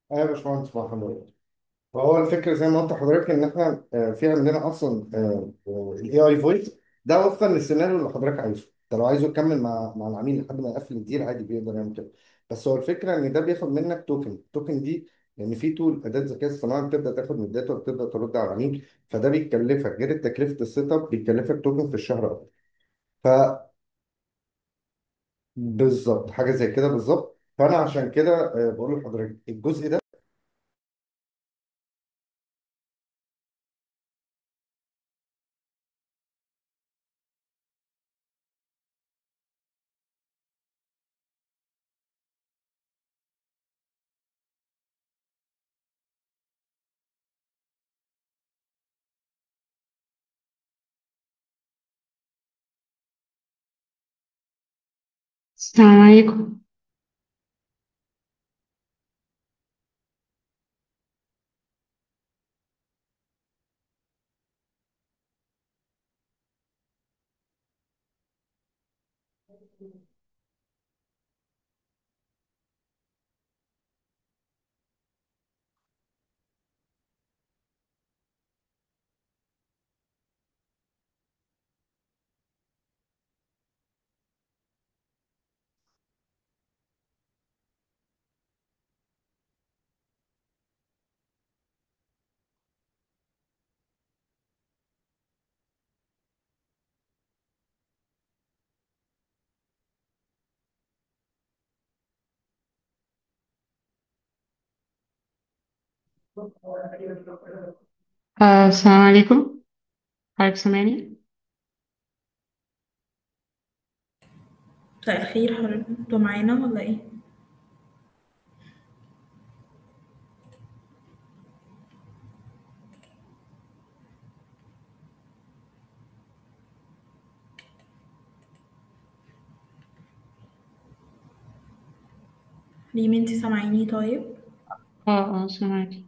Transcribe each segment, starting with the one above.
ايوه يا باشمهندس مع حضرتك فهو الفكره زي ما قلت لحضرتك ان احنا آه، في عندنا اصلا الاي اي فويس ده وفقا للسيناريو اللي حضرتك عايزه انت لو عايزه يكمل مع مع العميل لحد ما يقفل الديل عادي بيقدر يعمل كده بس هو الفكره ان ده بياخد منك توكن التوكن دي لان في تول اداه ذكاء اصطناعي بتبدا تاخد من الداتا وبتبدا ترد على العميل فده بيكلفك غير تكلفه السيت اب بيكلفك توكن في الشهر اكتر فبالظبط حاجه زي كده بالظبط فانا عشان كده آه، بقول لحضرتك الجزء ده السلام عليكم آه السلام عليكم حضرتك سامعني مساء الخير حضرتك انتوا معانا ولا ايه ريم انتي سامعيني طيب اه اه سامعك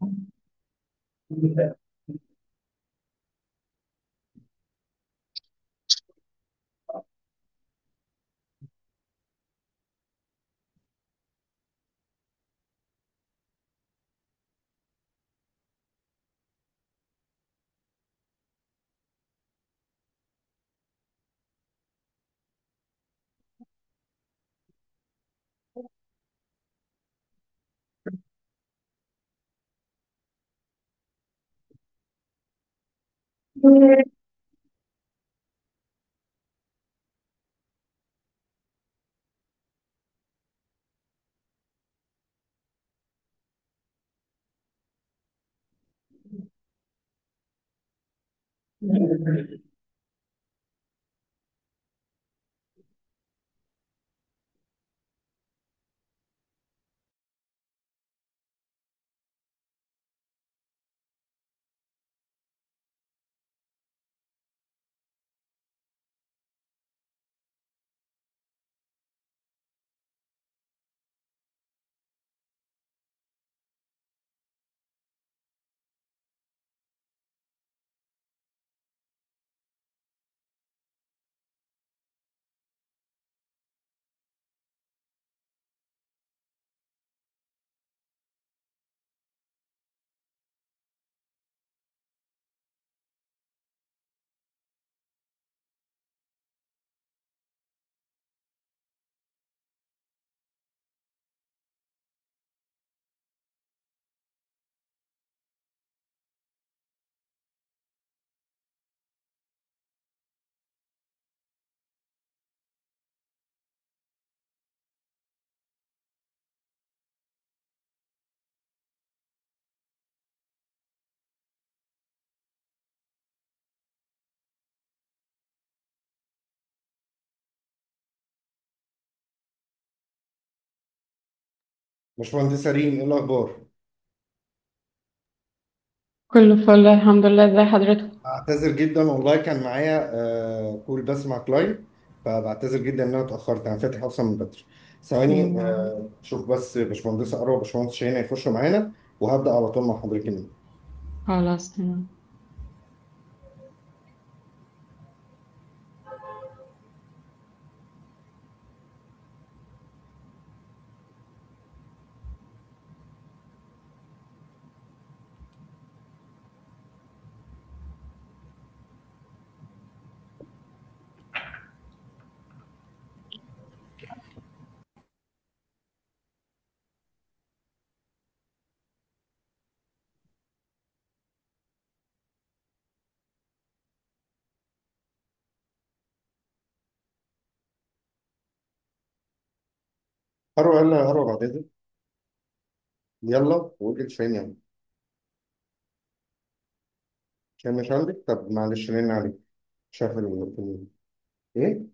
باشمهندسة ريم ايه الأخبار؟ كله فل الحمد لله ازي حضرتك أعتذر جدا والله كان معايا آه كول بس مع كلاين فبعتذر جدا إن أنا اتأخرت أنا فاتح أصلا من بدري ثواني مم. آه شوف بس باشمهندسة أروى وباشمهندس شاهين هيخشوا معانا وهبدأ على طول مع حضرتك النهاردة. خلاص تمام أروى يلا يا أروى بعد إذنك يلا وقلت شاهين يلا شاهين مش عندك؟ طب معلش رن عليك شايف ال إيه؟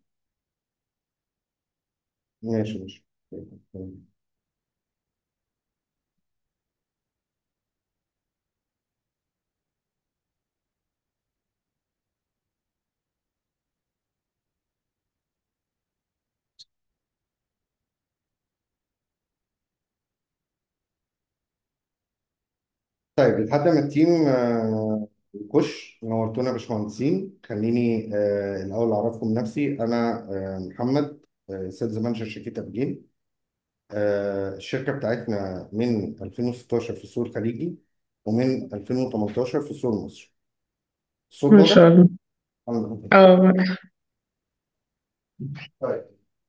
ماشي ماشي طيب لحد ما التيم آه، يخش نورتونا يا باشمهندسين خليني آه، الأول أعرفكم نفسي أنا آه، محمد سيلز مانجر شركة أبجين آه، الشركة بتاعتنا من 2016 في السوق الخليجي ومن 2018 في السوق المصري الصوت ما واضح؟ شاء الله الحمد لله. اه طيب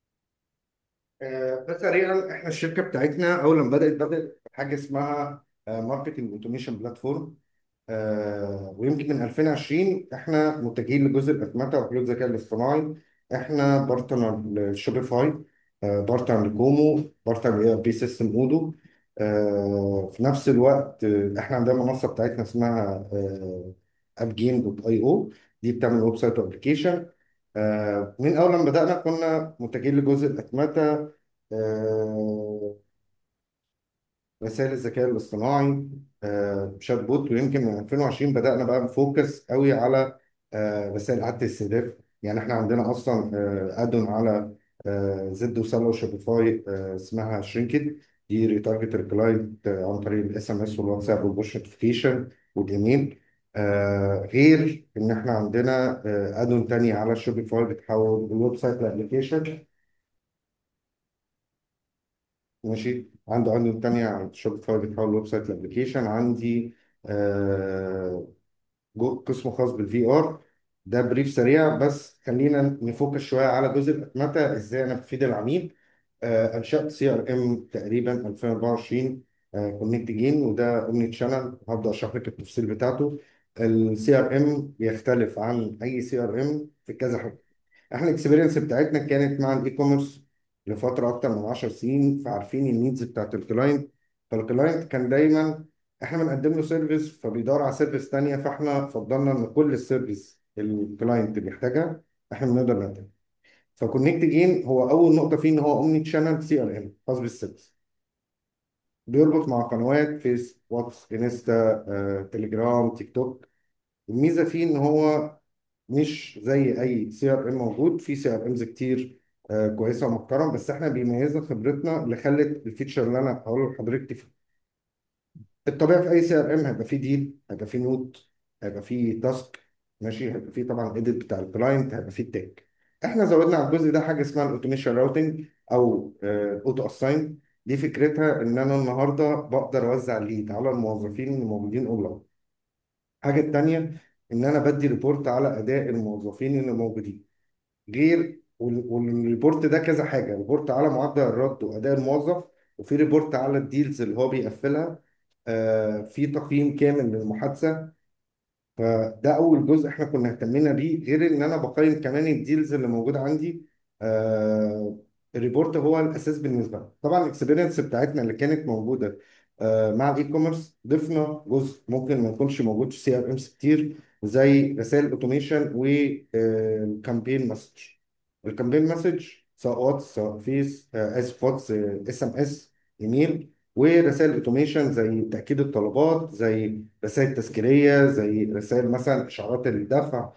آه، بس سريعا احنا الشركة بتاعتنا أول ما بدأت بدأت حاجة اسمها ماركتنج اوتوميشن بلاتفورم آه، ويمكن من 2020 احنا متجهين لجزء الاتمته وحلول الذكاء الاصطناعي احنا بارتنر لشوبيفاي آه، بارتنر لكومو بارتنر لاي ار بي سيستم اودو آه، في نفس الوقت آه، احنا عندنا منصه بتاعتنا اسمها اب جيم دوت اي او دي بتعمل ويب سايت وابلكيشن من اول ما بدانا كنا متجهين لجزء الاتمته آه، رسائل الذكاء الاصطناعي آه، شات بوت ويمكن من 2020 بدأنا بقى نفوكس قوي على آه، رسائل إعادة الاستهداف يعني احنا عندنا اصلا ادون على آه، زد وسلا وشوبيفاي آه، اسمها شرينكد دي ريتارجت الكلاينت عن طريق الاس ام اس والواتساب والبوش نوتيفيكيشن والايميل آه غير ان احنا عندنا آه ادون تانية على الشوبيفاي بتحول الويب سايت لابلكيشن ماشي عنده ادون تانية على الشوبيفاي بتحول الويب سايت لابلكيشن عندي آه جو- قسم خاص بالفي ار ده بريف سريع بس خلينا نفوكس شويه على جزء الاتمته ازاي انا بفيد العميل آه، انشات سي ار ام تقريبا 2024 كونكت جين وده اومني تشانل هبدا اشرح لك التفصيل بتاعته السي ار ام بيختلف عن اي سي ار ام في كذا حاجه احنا الاكسبيرينس بتاعتنا كانت مع الاي كوميرس لفتره اكتر من 10 سنين فعارفين النيدز بتاعت الكلاينت فالكلاينت كان دايما احنا بنقدم له سيرفيس فبيدور على سيرفيس تانية فاحنا فضلنا ان كل السيرفيس الكلاينت بيحتاجها احنا بنقدر نقدمها فكونكت جين هو اول نقطه فيه ان هو اومني تشانل سي ار ام خاص بالسيرفيس بيربط مع قنوات فيس واتس انستا آه، تليجرام تيك توك الميزه فيه ان هو مش زي اي سي ار ام موجود في سي ار امز كتير آه، كويسه ومحترم بس احنا بيميزنا خبرتنا اللي خلت الفيتشر اللي انا هقوله لحضرتك فيه الطبيعي في اي سي ار ام هيبقى فيه ديل هيبقى فيه نوت هيبقى فيه تاسك ماشي هيبقى فيه طبعا ايديت بتاع الكلاينت هيبقى فيه التاج احنا زودنا على الجزء ده حاجه اسمها الاوتوميشن راوتنج او اوتو اساين دي فكرتها ان انا النهارده بقدر اوزع الليد على الموظفين اللي موجودين اونلاين الحاجه التانيه ان انا بدي ريبورت على اداء الموظفين اللي موجودين غير وال- والريبورت ده كذا حاجه ريبورت على معدل الرد واداء الموظف وفي ريبورت على الديلز اللي هو بيقفلها آه في تقييم كامل للمحادثه فده اول جزء احنا كنا اهتمينا بيه غير ان انا بقيم كمان الديلز اللي موجوده عندي آه الريبورت هو الاساس بالنسبه لنا طبعا الاكسبيرينس بتاعتنا اللي كانت موجوده آه مع الاي كوميرس ضفنا جزء ممكن ما يكونش موجود في سي ار امس كتير زي رسائل اوتوميشن وكامبين مسج الكامبين مسج سواء واتس سواء فيس آه اسف واتس اس ام اس ايميل ورسائل اوتوميشن زي تاكيد الطلبات زي رسائل تذكيريه زي رسائل مثلا اشعارات الدفع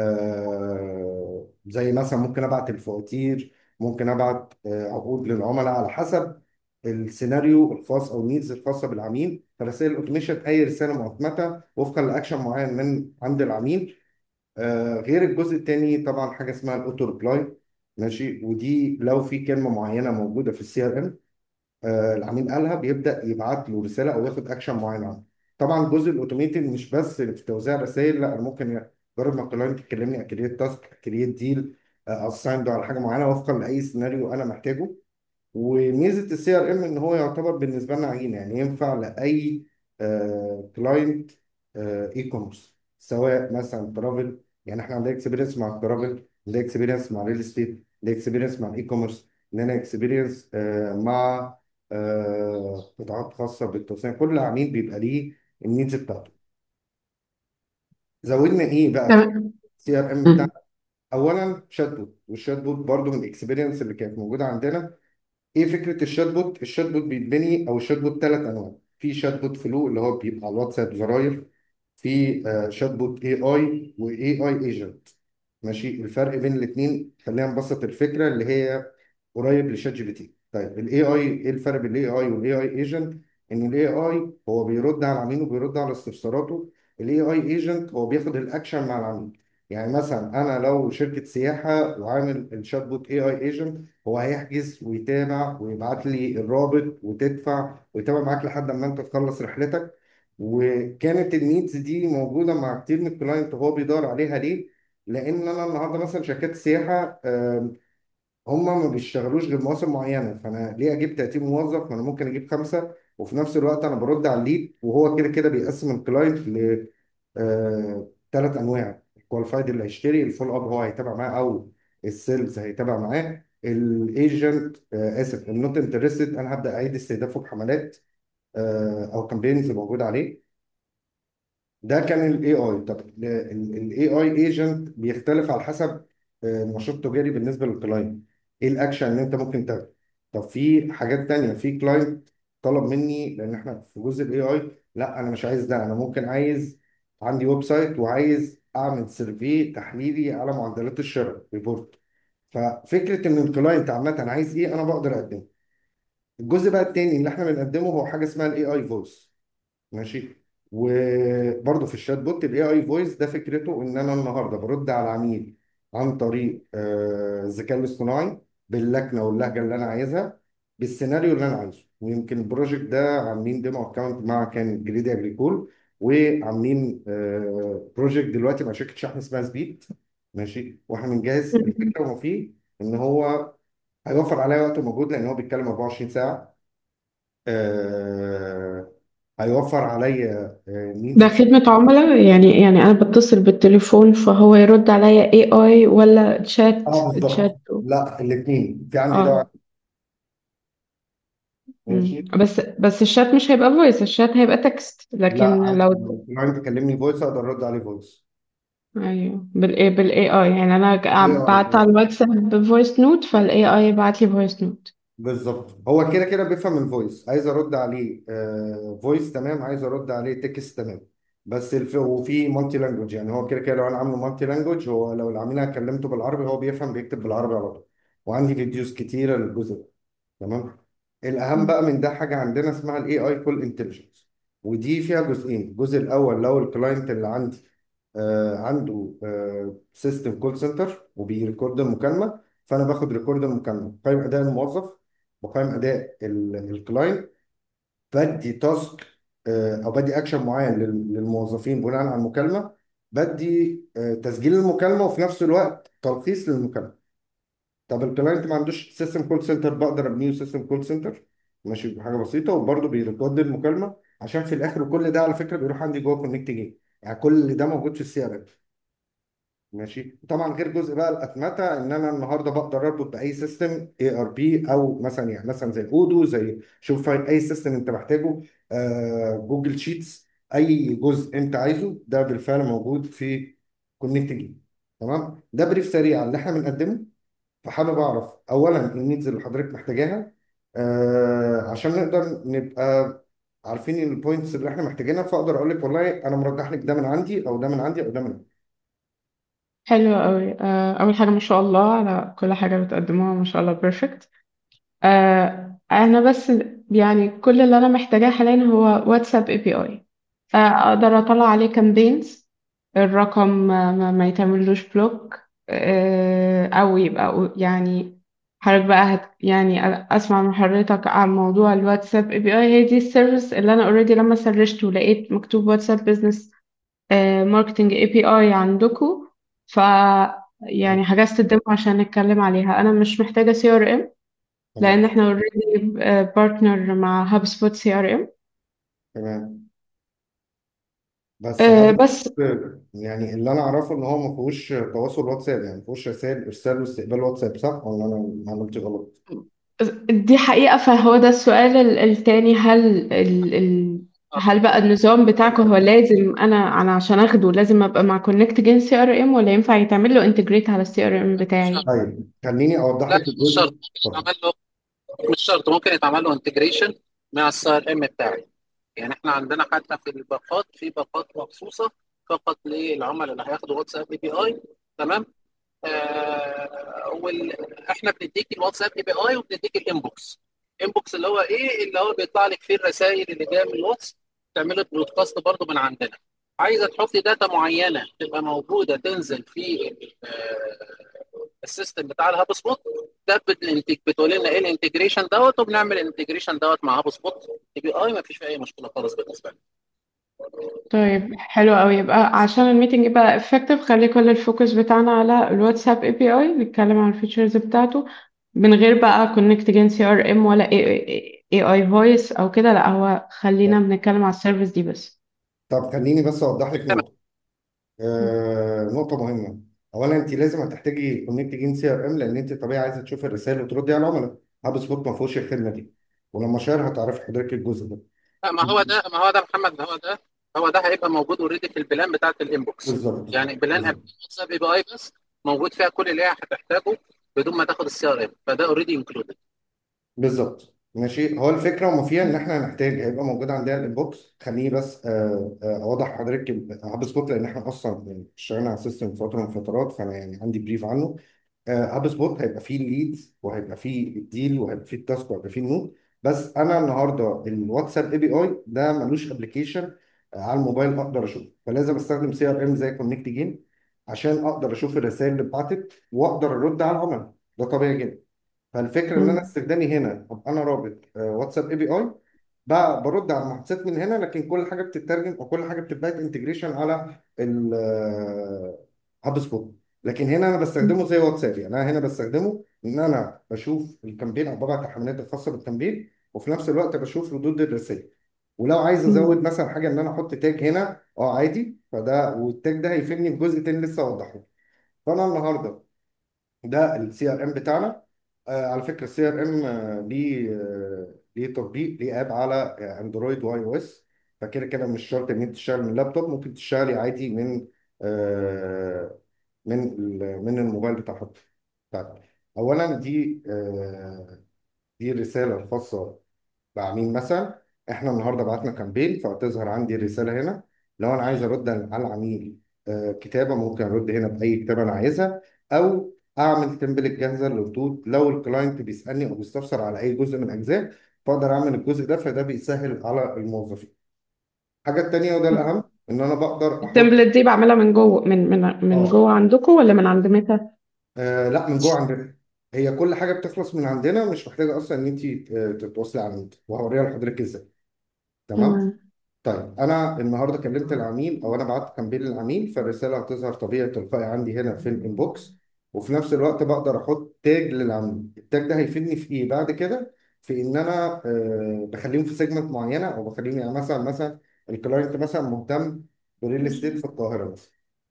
آه زي مثلا ممكن ابعت الفواتير ممكن ابعت آه عقود للعملاء على حسب السيناريو الخاص او النيدز الخاصه بالعميل فرسائل الاوتوميشن اي رساله مؤقته وفقا لاكشن معين من عند العميل آه غير الجزء الثاني طبعا حاجه اسمها الاوتو ريبلاي ماشي ودي لو في كلمه معينه موجوده في السي ار ام آه، العميل قالها بيبدا يبعت له رساله او ياخد اكشن معين عنه طبعا الجزء الاوتوميتد مش بس في توزيع رسائل لا انا ممكن مجرد ما الكلاينت يكلمني اكريت تاسك اكريت ديل اساين على حاجه معينه وفقا لاي سيناريو انا محتاجه وميزه السي ار ام ان هو يعتبر بالنسبه لنا عجينه يعني ينفع لاي كلاينت اي كوميرس سواء مثلا ترافل يعني احنا عندنا اكسبيرينس مع الترافل عندنا اكسبيرينس مع الريل استيت عندنا اكسبيرينس مع الاي كوميرس عندنا اكسبيرينس مع آه، قطاعات خاصه بالتصنيع كل عميل بيبقى ليه النيدز بتاعته زودنا ايه بقى في تمام السي ار ام بتاعنا مم. اولا شات بوت والشات بوت برضو من الاكسبيرينس اللي كانت موجوده عندنا ايه فكره الشات بوت الشات بوت بيتبني او الشات بوت ثلاث انواع في شات بوت فلو اللي هو بيبقى على الواتساب زراير في آه، شات بوت اي اي واي اي ايجنت ماشي الفرق بين الاثنين خلينا نبسط الفكره اللي هي قريب لشات جي بي تي طيب الاي اي ايه الفرق بين الاي اي والاي اي ايجنت ان الاي اي هو بيرد على العميل وبيرد على استفساراته الاي اي ايجنت هو بياخد الاكشن مع العميل يعني مثلا انا لو شركه سياحه وعامل الشات بوت اي اي ايجنت هو هيحجز ويتابع ويبعت لي الرابط وتدفع ويتابع معاك لحد ما انت تخلص رحلتك وكانت النيدز دي موجوده مع كتير من الكلاينت وهو بيدور عليها ليه؟ لان انا النهارده مثلا شركات السياحه آم، هم ما بيشتغلوش غير مواسم معينه فانا ليه اجيب 30 موظف ما انا ممكن اجيب خمسه وفي نفس الوقت انا برد على الليد وهو كده كده بيقسم الكلاينت ل ثلاث انواع الكواليفايد اللي هيشتري الفول اب هو هيتابع معاه او السيلز هيتابع معاه الايجنت اسف النوت انترستد انا هبدا اعيد استهدافه بحملات آه، او كامبينز موجوده عليه ده كان الاي اي طب الاي اي ايجنت بيختلف على حسب آه، النشاط التجاري بالنسبه للكلاينت ايه الاكشن اللي انت ممكن تاخده طب في حاجات تانية في كلاينت طلب مني لان احنا في جزء الاي اي لا انا مش عايز ده انا ممكن عايز عندي ويب سايت وعايز اعمل سيرفي تحليلي على معدلات الشراء ريبورت ففكره ان الكلاينت عامه عايز ايه انا بقدر اقدمه الجزء بقى التاني اللي احنا بنقدمه هو حاجه اسمها الاي اي فويس ماشي وبرضه في الشات بوت الاي اي فويس ده فكرته ان انا النهارده برد على عميل عن طريق آه، الذكاء الاصطناعي باللكنه واللهجه اللي انا عايزها بالسيناريو اللي انا عايزه ويمكن البروجكت ده عاملين ديمو اكونت مع كان جريدي اجريكول وعاملين بروجكت دلوقتي مع شركه شحن اسمها سبيد ماشي واحنا بنجهز الفكره هو فيه ان هو هيوفر عليا وقت ومجهود لان هو بيتكلم 24 ساعه آه، هيوفر عليا آه، مين ده خدمة عملاء يعني يعني أنا بتصل بالتليفون فهو يرد عليا اي اي ولا تشات اه بالظبط تشات لا الاثنين في عندي اه ده مم. ماشي بس بس الشات مش هيبقى فويس الشات هيبقى تكست لا لكن عادي لو لو الكلاينت كلمني فويس اقدر ارد عليه فويس ايوه بالاي بالاي اي يعني انا اي ج- بعت اي على الواتساب فويس نوت فالاي اي يبعت لي فويس نوت بالظبط هو كده كده بيفهم الفويس عايز ارد عليه فويس تمام عايز ارد عليه تكست تمام بس الف... وفي مالتي لانجوج يعني هو كده كده لو انا عامله مالتي لانجوج هو لو العميل انا كلمته بالعربي هو بيفهم بيكتب بالعربي على طول وعندي فيديوز كتيره للجزء ده تمام الاهم بقى من ده حاجه عندنا اسمها الاي اي كول انتليجنس ودي فيها جزئين الجزء الاول لو الكلاينت اللي عندي آه عنده سيستم كول سنتر وبيريكورد المكالمه فانا باخد ريكورد المكالمه بقيم اداء الموظف بقيم اداء الكلاينت بدي تاسك او بدي اكشن معين لل- للموظفين بناء على المكالمه بدي آه، تسجيل المكالمه وفي نفس الوقت تلخيص للمكالمه طب الكلاينت ما عندوش سيستم كول سنتر بقدر ابنيه سيستم كول سنتر ماشي بحاجه بسيطه وبرضه بيريكورد المكالمه عشان في الاخر كل ده على فكره بيروح عندي جوه كونكت جيم يعني كل ده موجود في السي ار ام ماشي طبعا غير جزء بقى الاتمته ان انا النهارده بقدر اربط باي سيستم اي ار بي او مثلا يعني مثلا زي اودو زي شوف اي سيستم انت محتاجه آه جوجل شيتس اي جزء انت عايزه ده بالفعل موجود في كونكت جيم تمام ده بريف سريع على اللي احنا بنقدمه فحابب اعرف اولا النيدز اللي حضرتك محتاجاها آه عشان نقدر نبقى عارفين البوينتس اللي احنا محتاجينها فاقدر اقول لك والله انا مرجح لك ده من عندي او ده من عندي او ده من عندي حلو قوي آه، اول حاجه ما شاء الله على كل حاجه بتقدموها ما شاء الله بيرفكت آه انا بس يعني كل اللي انا محتاجاه حاليا هو واتساب اي بي اي اقدر اطلع عليه كامبينز الرقم ما, ما ما يتعملوش بلوك آه او يبقى يعني حضرتك بقى هت يعني اسمع من حضرتك عن موضوع الواتساب اي بي اي هي دي السيرفيس اللي انا اوريدي لما سرشت ولقيت مكتوب واتساب بزنس ماركتنج اي بي اي عندكم ف يعني حجزت الدemo عشان نتكلم عليها انا مش محتاجه سي ار ام تمام لان احنا اوريدي بارتنر مع هاب سبوت سي ار ام تمام بس هذا بس يعني اللي انا اعرفه ان هو ما فيهوش تواصل واتساب يعني ما فيهوش رسائل ارسال واستقبال واتساب صح ولا انا ما عملتش غلط دي حقيقة فهو ده السؤال ال- التاني هل ال ال هل بقى النظام بتاعكم هو لازم انا انا عشان اخده لازم ابقى مع كونكت جين سي ار ام ولا ينفع يتعمل له انتجريت على السي ار ام بتاعي طيب خليني اوضح لا لك مش شرط الجزء ممكن اتفضل يتعمل له مش شرط ممكن يتعمل له انتجريشن مع السي ار ام بتاعي يعني احنا عندنا حتى في الباقات في باقات مخصوصه فقط للعملاء اللي هياخدوا واتساب اي بي اي تمام آه وال... احنا بنديك الواتساب اي بي اي وبنديك الانبوكس انبوكس اللي هو ايه اللي هو بيطلع لك فيه الرسائل اللي جايه من الواتس تعمله برودكاست برضه من عندنا عايزه تحطي داتا معينه تبقى موجوده تنزل في ال- آه، السيستم بتاع الهاب سبوت ده بت- بتقول لنا ايه الانتجريشن دوت وبنعمل الانتجريشن دوت مع هاب سبوت اي بي اي ما فيش فيه اي مشكله خالص بالنسبه لنا طيب حلو قوي يبقى عشان الميتنج يبقى effective خلي كل الفوكس بتاعنا على الواتساب اي بي اي نتكلم عن الفيتشرز بتاعته من غير بقى كونكت جين سي ار ام ولا اي اي فويس او كده لا هو خلينا بنتكلم على السيرفيس دي بس طب خليني بس اوضح لك تمام نقطه آه نقطه مهمه اولا انت لازم هتحتاجي كونكت جين سي ار ام لان انت طبيعي عايزه تشوفي الرسائل وتردي على العملاء هاب سبوت ما فيهوش الخدمه دي ولما شير هتعرفي حضرتك الجزء ده لا ما هو ده ما هو ده محمد هو ده هو ده هيبقى موجود اوريدي في البلان بتاعت الانبوكس بالظبط يعني بلان بالظبط واتساب اي بي اي بس موجود فيها كل اللي هي هتحتاجه بدون ما تاخد السي ار ام فده اوريدي انكلودد بالظبط ماشي هو الفكره وما فيها ان احنا هنحتاج هيبقى موجود عندنا الانبوكس خليني بس آه، آه، اوضح لحضرتك هاب سبوت لان احنا اصلا يعني اشتغلنا على السيستم فتره من فترات فانا يعني عندي بريف عنه هاب سبوت هيبقى فيه الليدز وهيبقى فيه الديل وهيبقى فيه التاسك وهيبقى فيه النود بس انا النهارده الواتساب اي بي اي ده ملوش ابلكيشن على الموبايل اقدر اشوفه فلازم استخدم سي ار ام زي كونكت جين عشان اقدر اشوف الرسائل اللي اتبعتت واقدر ارد على العملاء ده طبيعي جدا فالفكره ان انا مم. استخدامي هنا ابقى انا رابط آه، واتساب اي بي اي بقى برد على المحادثات من هنا لكن كل حاجه بتترجم وكل حاجه بتتبعت انتجريشن على الهاب سبوت لكن هنا انا بستخدمه زي واتساب يعني انا هنا بستخدمه ان انا بشوف الكامبين او ببعت التحميلات الخاصه بالكامبين وفي نفس الوقت بشوف ردود الرسائل ولو عايز ازود مم. مثلا حاجه ان انا احط تاج هنا اه عادي فده والتاج ده هيفيدني في جزء تاني لسه اوضحه فانا النهارده ده السي ار ام بتاعنا آه على فكره السي ار ام ليه آه ليه تطبيق ليه اب على آه، اندرويد واي او اس فكده كده مش شرط ان انت تشتغل من اللابتوب ممكن تشتغلي عادي من آه من ال- من الموبايل بتاع حضرتك طيب اولا دي آه دي الرساله الخاصه بعميل مثلا احنا النهارده بعتنا كامبين فهتظهر عندي الرساله هنا لو انا عايز ارد على العميل آه، كتابه ممكن ارد هنا باي كتابه انا عايزها او اعمل تمبلت جاهزه للردود لو الكلاينت بيسالني او بيستفسر على اي جزء من اجزاء فاقدر اعمل الجزء ده فده بيسهل على الموظفين الحاجه التانيه وده الاهم ان انا بقدر احط التمبلت دي بعملها من جوه من من من اه جوه عندكم ولا من عند ميتا؟ آه، لا من جوه عندنا هي كل حاجه بتخلص من عندنا مش محتاجه اصلا ان انت تتواصلي على النت وهوريها لحضرتك ازاي تمام تمام طيب انا النهارده كلمت العميل او انا بعت كامبين للعميل فالرساله هتظهر طبيعي تلقائي عندي هنا في الانبوكس وفي نفس الوقت بقدر احط تاج للعميل التاج ده هيفيدني في ايه بعد كده في ان انا آه، بخليهم في سيجمنت معينه او بخليهم يعني مثلا مثلا الكلاينت مثلا مهتم بريل استيت في القاهره مثلا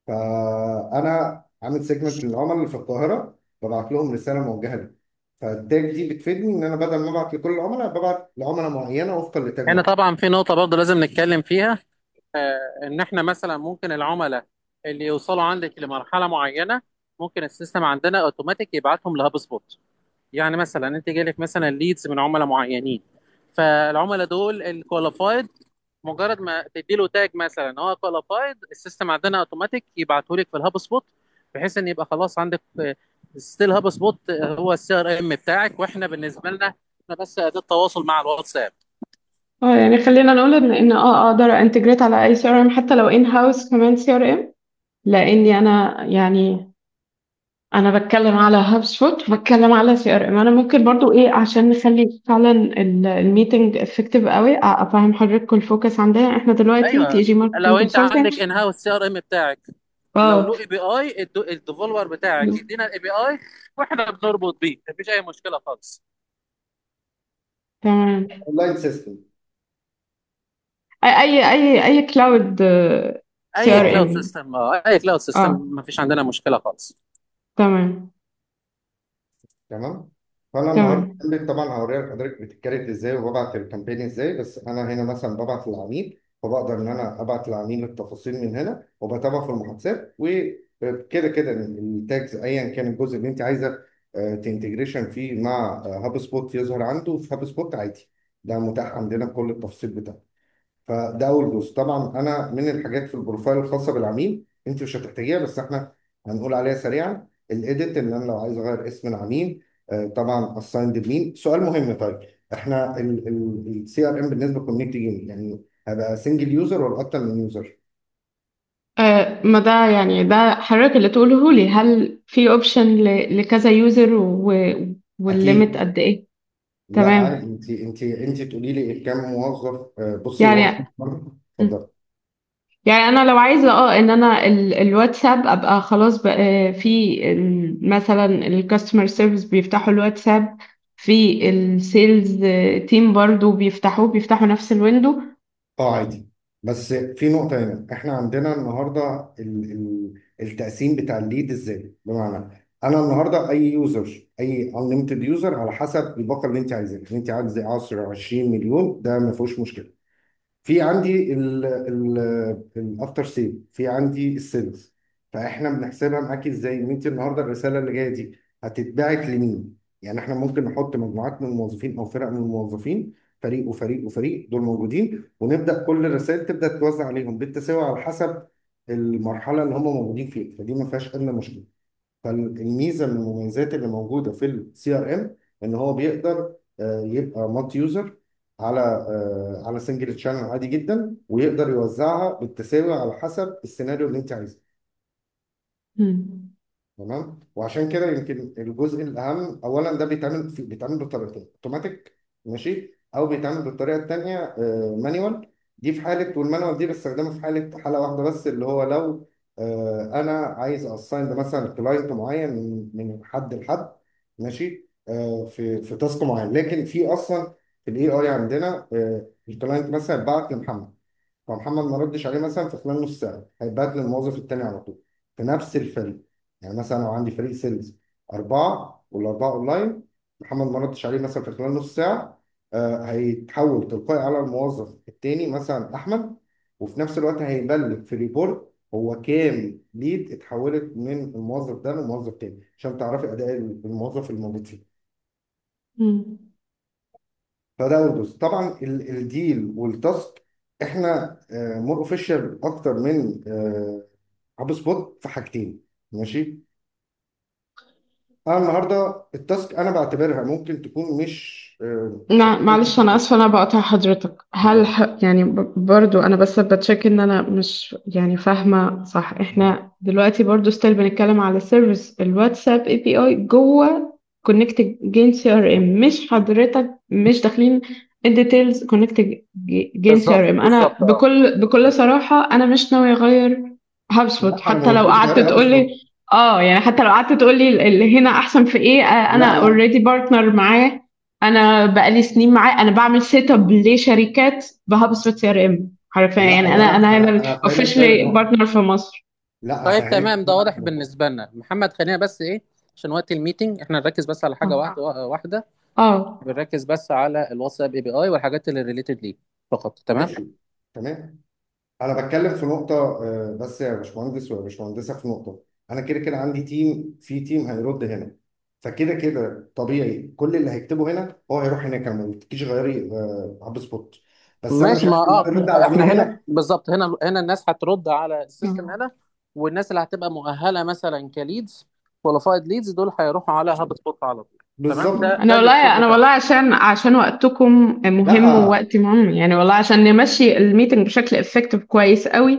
فانا عامل سيجمنت للعملاء اللي في القاهره ببعت لهم رساله موجهه لي فالتاج دي بتفيدني ان انا بدل ما ابعت لكل العملاء ببعت لعملاء معينه وفقا لتاج هنا معين طبعا في نقطة برضه لازم نتكلم فيها آه، ان احنا مثلا ممكن العملاء اللي يوصلوا عندك لمرحلة معينة ممكن السيستم عندنا اوتوماتيك يبعتهم لهاب سبوت يعني مثلا انت جالك مثلا ليدز من عملاء معينين فالعملاء دول الكواليفايد مجرد ما تدي له تاج مثلا هو كواليفايد السيستم عندنا اوتوماتيك يبعته لك في الهاب سبوت بحيث ان يبقى خلاص عندك ستيل هاب سبوت هو السي ار ام بتاعك واحنا بالنسبه لنا احنا بس اداه تواصل مع الواتساب اه يعني خلينا نقول ان ان اه اقدر انتجريت على اي سي ار ام حتى لو ان هاوس كمان سي ار ام لاني انا يعني انا بتكلم على هاب سبوت وبتكلم على سي ار ام انا ممكن برضو ايه عشان نخلي فعلا الميتنج افكتيف قوي افهم حضرتك الفوكس عندنا احنا دلوقتي تي ايوه جي لو ماركتنج انت كونسلتنج عندك ان هاوس سي ار ام بتاعك لو اه له اي بي اي الديفلوبر بتاعك يدينا الاي بي اي واحنا بنربط بيه مفيش اي مشكله خالص تمام اونلاين سيستم اي اي اي اي كلاود سي اي ار كلاود ام سيستم اي كلاود سيستم اه مفيش عندنا مشكله خالص تمام تمام فانا النهارده تمام عندك طبعا هوريها لحضرتك بتتكريت ازاي وببعت الكامبين ازاي بس انا هنا مثلا ببعت للعميل فبقدر ان انا ابعت للعميل التفاصيل من هنا وبتابع في المحادثات وكده كده التاجز ايا كان الجزء اللي انت عايزه تنتجريشن فيه مع هاب سبوت يظهر عنده في هاب سبوت عادي ده متاح عندنا بكل التفاصيل بتاعته فده اول جزء طبعا انا من الحاجات في البروفايل الخاصه بالعميل انت مش هتحتاجيها بس احنا هنقول عليها سريعا الايديت ان انا لو عايز اغير اسم العميل آه، طبعا اسايند لمين سؤال مهم طيب احنا السي ار ام بالنسبه للكوميونتي جيم يعني هبقى سنجل يوزر ولا اكتر من يوزر آه ما ده يعني ده حضرتك اللي تقوله لي هل في اوبشن لكذا يوزر والليميت اكيد قد ايه لا عادي تمام انت انت انت تقولي لي كام موظف آه، بصي هو يعني اتفضل يعني انا لو عايزه اه ان انا ال- الواتساب ابقى خلاص بقى في ال- مثلا الكاستمر سيرفيس بيفتحوا الواتساب في السيلز تيم برضو بيفتحوه بيفتحوا نفس الويندو اه عادي بس في نقطة هنا احنا عندنا النهاردة ال ال التقسيم بتاع الليد ازاي بمعنى انا النهاردة اي يوزر اي انليمتد يوزر على حسب الباقة اللي انت عايزاها انت عايزة 10 20 مليون ده ما فيهوش مشكلة في عندي الافتر سيل في عندي السيلز فاحنا بنحسبها معاكي ازاي ان انت النهارده الرساله اللي جايه دي هتتبعت لمين يعني احنا ممكن نحط مجموعات من الموظفين او فرق من الموظفين فريق وفريق وفريق دول موجودين ونبدا كل الرسائل تبدا توزع عليهم بالتساوي على حسب المرحله اللي هم موجودين فيها فدي ما فيهاش ادنى مشكله فالميزه من المميزات اللي موجوده في السي ار ام ان هو بيقدر آه، يبقى مالتي يوزر على آه، على سنجل تشانل عادي جدا ويقدر يوزعها بالتساوي على حسب السيناريو اللي انت عايزه مم. تمام وعشان كده يمكن الجزء الاهم اولا ده بيتعمل في بيتعمل بطريقتين اوتوماتيك ماشي او بيتعمل بالطريقه الثانيه مانيوال دي في حاله والمانيوال دي بستخدمها في حاله حاله واحده بس اللي هو لو آه، انا عايز اساين ده مثلا كلاينت معين من من حد لحد ماشي آه، في في تاسك معين لكن في اصلا في الاي اي عندنا آه، الكلاينت مثلا بعت لمحمد فمحمد ما ردش عليه مثلا في خلال نص ساعه هيبعت للموظف التاني على طول في نفس الفريق يعني مثلا لو عندي فريق سيلز اربعه والاربعه اونلاين محمد ما ردش عليه مثلا في خلال نص ساعه آه هيتحول تلقائي على الموظف التاني مثلا احمد وفي نفس الوقت هيبلغ في ريبورت هو كام ليد اتحولت من الموظف ده لموظف تاني عشان تعرفي اداء الموظف الموجود فيه مم. فده اول جزء طبعا ال- الديل والتاسك احنا مور اوفيشال اكتر من هاب سبوت في حاجتين ماشي انا النهارده التاسك انا بعتبرها ممكن تكون مش آه، لا معلش انا اسفه انا بقطع حضرتك هل ح... يعني ب... برضو انا بس بتشك ان انا مش يعني فاهمه صح احنا دلوقتي برضو ستيل بنتكلم على سيرفيس الواتساب اي بي اي جوه كونكت جين سي ار ام مش حضرتك مش داخلين الديتيلز كونكت جين سي ار بالظبط ام انا بالظبط اه بكل بكل صراحه انا مش ناوي اغير هاب سبوت لا انا حتى ما لو قلتش قعدت غير هاب تقول لي سبوت اه يعني حتى لو قعدت تقول لي اللي هنا احسن في ايه آه، انا لا لا اوريدي بارتنر معاه انا بقالي سنين معاه انا بعمل سيت اب لشركات بهاب سبوت سي ار ام حرفيا لا يعني هو انا انا انا انا هنا انا هفهمك تاني اوفيشلي نقطه بارتنر في مصر لا طيب هفهمك تمام ده تاني واضح نقطه بالنسبه لنا محمد خلينا بس ايه عشان وقت الميتنج احنا نركز بس على حاجه واحده اه واحده اه بنركز بس على الواتساب اي بي اي والحاجات اللي ريليتد ليه فقط تمام ماشي تمام انا بتكلم في نقطه آه، بس يا باشمهندس ويا باشمهندسه في نقطه انا كده كده عندي تيم في تيم هيرد هنا فكده كده طبيعي كل اللي هيكتبه هنا هو هيروح هناك ما تجيش غيري هاب سبوت بس انا مش ماشي ما عايز اه ارد على احنا العميل هنا هنا بالظبط هنا هنا الناس هترد على السيستم آه. هنا والناس اللي هتبقى مؤهله مثلا كليدز كواليفايد ليدز دول هيروحوا على هاب سبوت على طول تمام بالظبط ده انا ده الاسلوب والله انا والله بتاعنا عشان عشان وقتكم مهم لا ووقتي مهم يعني والله عشان نمشي الميتنج بشكل افكتيف كويس قوي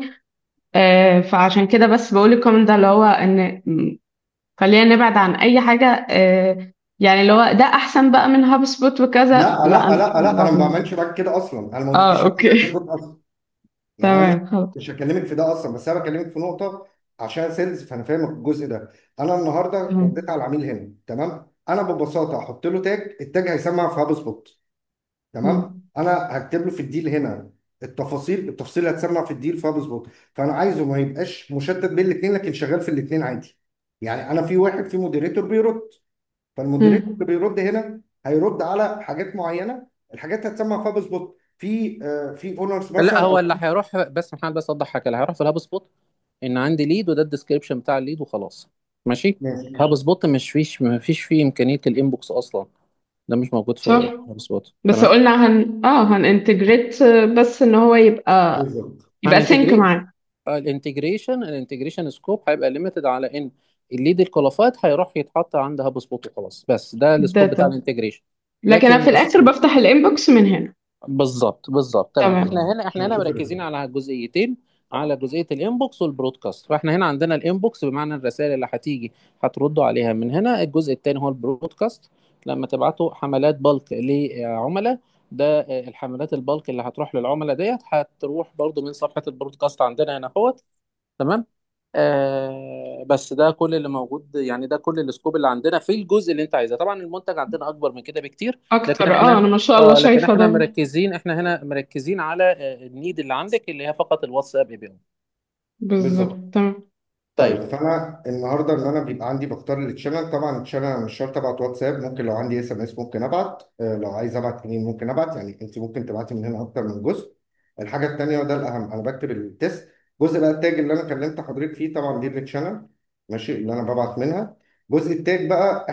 آه فعشان كده بس بقول الكومنت ده اللي هو ان خلينا نبعد عن اي حاجه آه يعني اللي هو ده احسن بقى من هاب سبوت وكذا لا لا لا انا مش لا لا انا ما بعمل بعملش معاك كده اصلا انا ما اه قلتليش اوكي ازاي تظبط اصلا يعني انا مش تمام خلاص مش هكلمك في ده اصلا بس انا بكلمك في نقطه عشان سيلز فانا فاهمك الجزء ده انا النهارده رديت تمام على العميل هنا تمام انا ببساطه احط له تاج التاج هيسمع في هاب سبوت تمام مم. انا هكتب له في الديل هنا التفاصيل التفاصيل اللي هتسمع في الديل في هاب سبوت فانا عايزه ما يبقاش مشتت بين الاثنين لكن شغال في الاثنين عادي يعني انا في واحد في مودريتور بيرد فالمودريتور اللي مم. بيرد هنا هيرد على حاجات معينه الحاجات هتسمع في هاب سبوت في آه، في اونرز لا مثلا هو او اللي هيروح بس محمد بس اوضح حاجه اللي هيروح في الهاب سبوت ان عندي ليد وده الديسكربشن بتاع الليد وخلاص ماشي ماشي هاب سبوت مش فيش ما فيش فيه امكانيه الانبوكس اصلا ده مش موجود في صح هاب سبوت بس تمام قلنا هن اه هننتجريت بس ان هو يبقى بالظبط يبقى سينك هننتجريت معاه الانتجريشن الانتجريشن سكوب هيبقى ليميتد على ان الليد الكواليفايد هيروح يتحط عند هاب سبوت وخلاص بس ده السكوب بتاع داتا الانتجريشن لكن انا لكن في الاخر بفتح الانبوكس من هنا بالظبط بالظبط تمام احنا تمام اه هنا عشان احنا هنا اشوف مركزين الرساله على جزئيتين على جزئيه الانبوكس والبرودكاست فاحنا هنا عندنا الانبوكس بمعنى الرسائل اللي هتيجي هتردوا عليها من هنا الجزء الثاني هو البرودكاست لما تبعتوا حملات بالك لعملاء ده آه، الحملات البالك اللي هتروح للعملاء ديت هتروح برضو من صفحه البرودكاست عندنا هنا اهوت تمام آه بس ده كل اللي موجود يعني ده كل السكوب اللي عندنا في الجزء اللي انت عايزه طبعا المنتج عندنا اكبر من كده بكتير لكن اكتر اه احنا انا ما شاء الله اه لكن شايفه احنا ده مركزين احنا هنا مركزين على آه، النيد اللي عندك اللي هي فقط الواتساب اي بي اي بالظبط بالظبط تمام طيب طيب فانا النهارده ان انا بيبقى عندي بختار التشانل طبعا التشانل مش شرط ابعت واتساب ممكن لو عندي اس ام اس ممكن ابعت آه، لو عايز ابعت ايميل ممكن ابعت يعني انت ممكن تبعتي من هنا اكتر من جزء الحاجه التانيه وده الاهم انا بكتب التست جزء بقى التاج اللي انا كلمت حضرتك فيه طبعا دي التشانل ماشي اللي انا ببعت منها جزء التاج بقى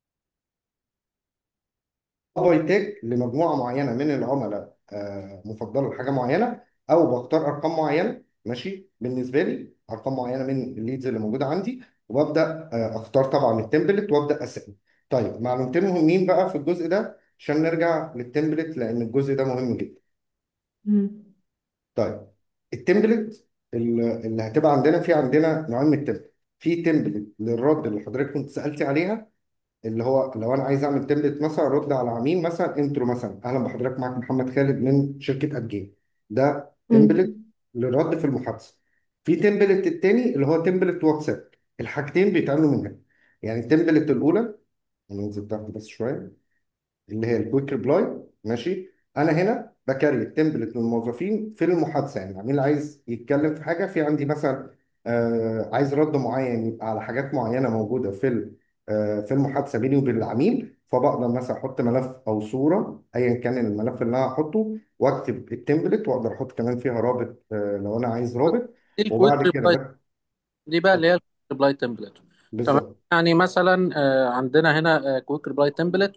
باي تاج لمجموعه معينه من العملاء آه، مفضله لحاجه معينه او بختار ارقام معينه ماشي بالنسبه لي ارقام معينه من الليدز اللي موجوده عندي وببدا آه، اختار طبعا التمبلت وابدا اسال طيب معلومتين مهمين بقى في الجزء ده عشان نرجع للتمبلت لان الجزء ده مهم جدا مم. طيب التمبلت اللي اللي هتبقى عندنا في عندنا نوعين من التمبلت في تمبلت للرد اللي حضرتك كنت سالتي عليها اللي هو لو انا عايز اعمل تمبلت مثلا ارد على عميل مثلا انترو مثلا اهلا بحضرتك معاك محمد خالد من شركه ادجين ده تمبلت مم. للرد في المحادثه في تمبلت التاني اللي هو تمبلت واتساب الحاجتين بيتعملوا من هنا يعني التمبلت الاولى ننزل تحت بس شويه اللي هي الكويك ريبلاي ماشي انا هنا بكري التمبلت للموظفين في المحادثه يعني العميل عايز يتكلم في حاجه في عندي مثلا آه عايز رد معين يبقى على حاجات معينه موجوده في ال- آه في المحادثه بيني وبين العميل فبقدر مثلا احط ملف او صوره ايا كان الملف اللي انا هحطه واكتب التمبلت واقدر احط كمان فيها رابط آه لو انا عايز رابط دي الكويك وبعد كده ريبلاي بك- دي بقى اللي هي الكويك ريبلاي تمبلت تمام بالظبط يعني مثلا آه، عندنا هنا كويك ريبلاي تمبلت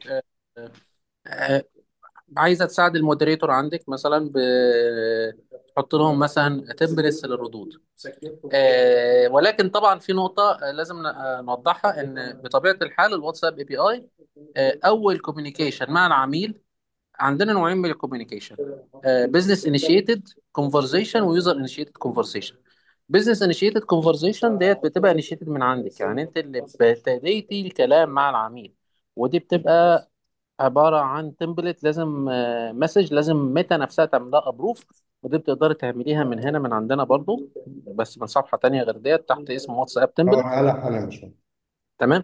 عايزه تساعد المودريتور عندك مثلا بتحط لهم مثلا تمبلتس للردود آه، ولكن طبعا في نقطه آه، لازم ن- آه، نوضحها ان بطبيعه الحال الواتساب اي بي اي اول كوميونيكيشن مع العميل عندنا نوعين من الكوميونيكيشن بزنس انيشيتد كونفرزيشن ويوزر انيشيتد كونفرزيشن بزنس انيشيتد كونفرزيشن ديت بتبقى انيشيتد من عندك يعني انت اللي ابتديتي الكلام مع العميل ودي بتبقى عباره عن تمبلت لازم مسج لازم ميتا نفسها تعملها ابروف ودي بتقدري تعمليها من هنا من عندنا برضو بس من صفحه تانية غير ديت تحت اسم واتساب اه تمبلت هلا هلا مش تمام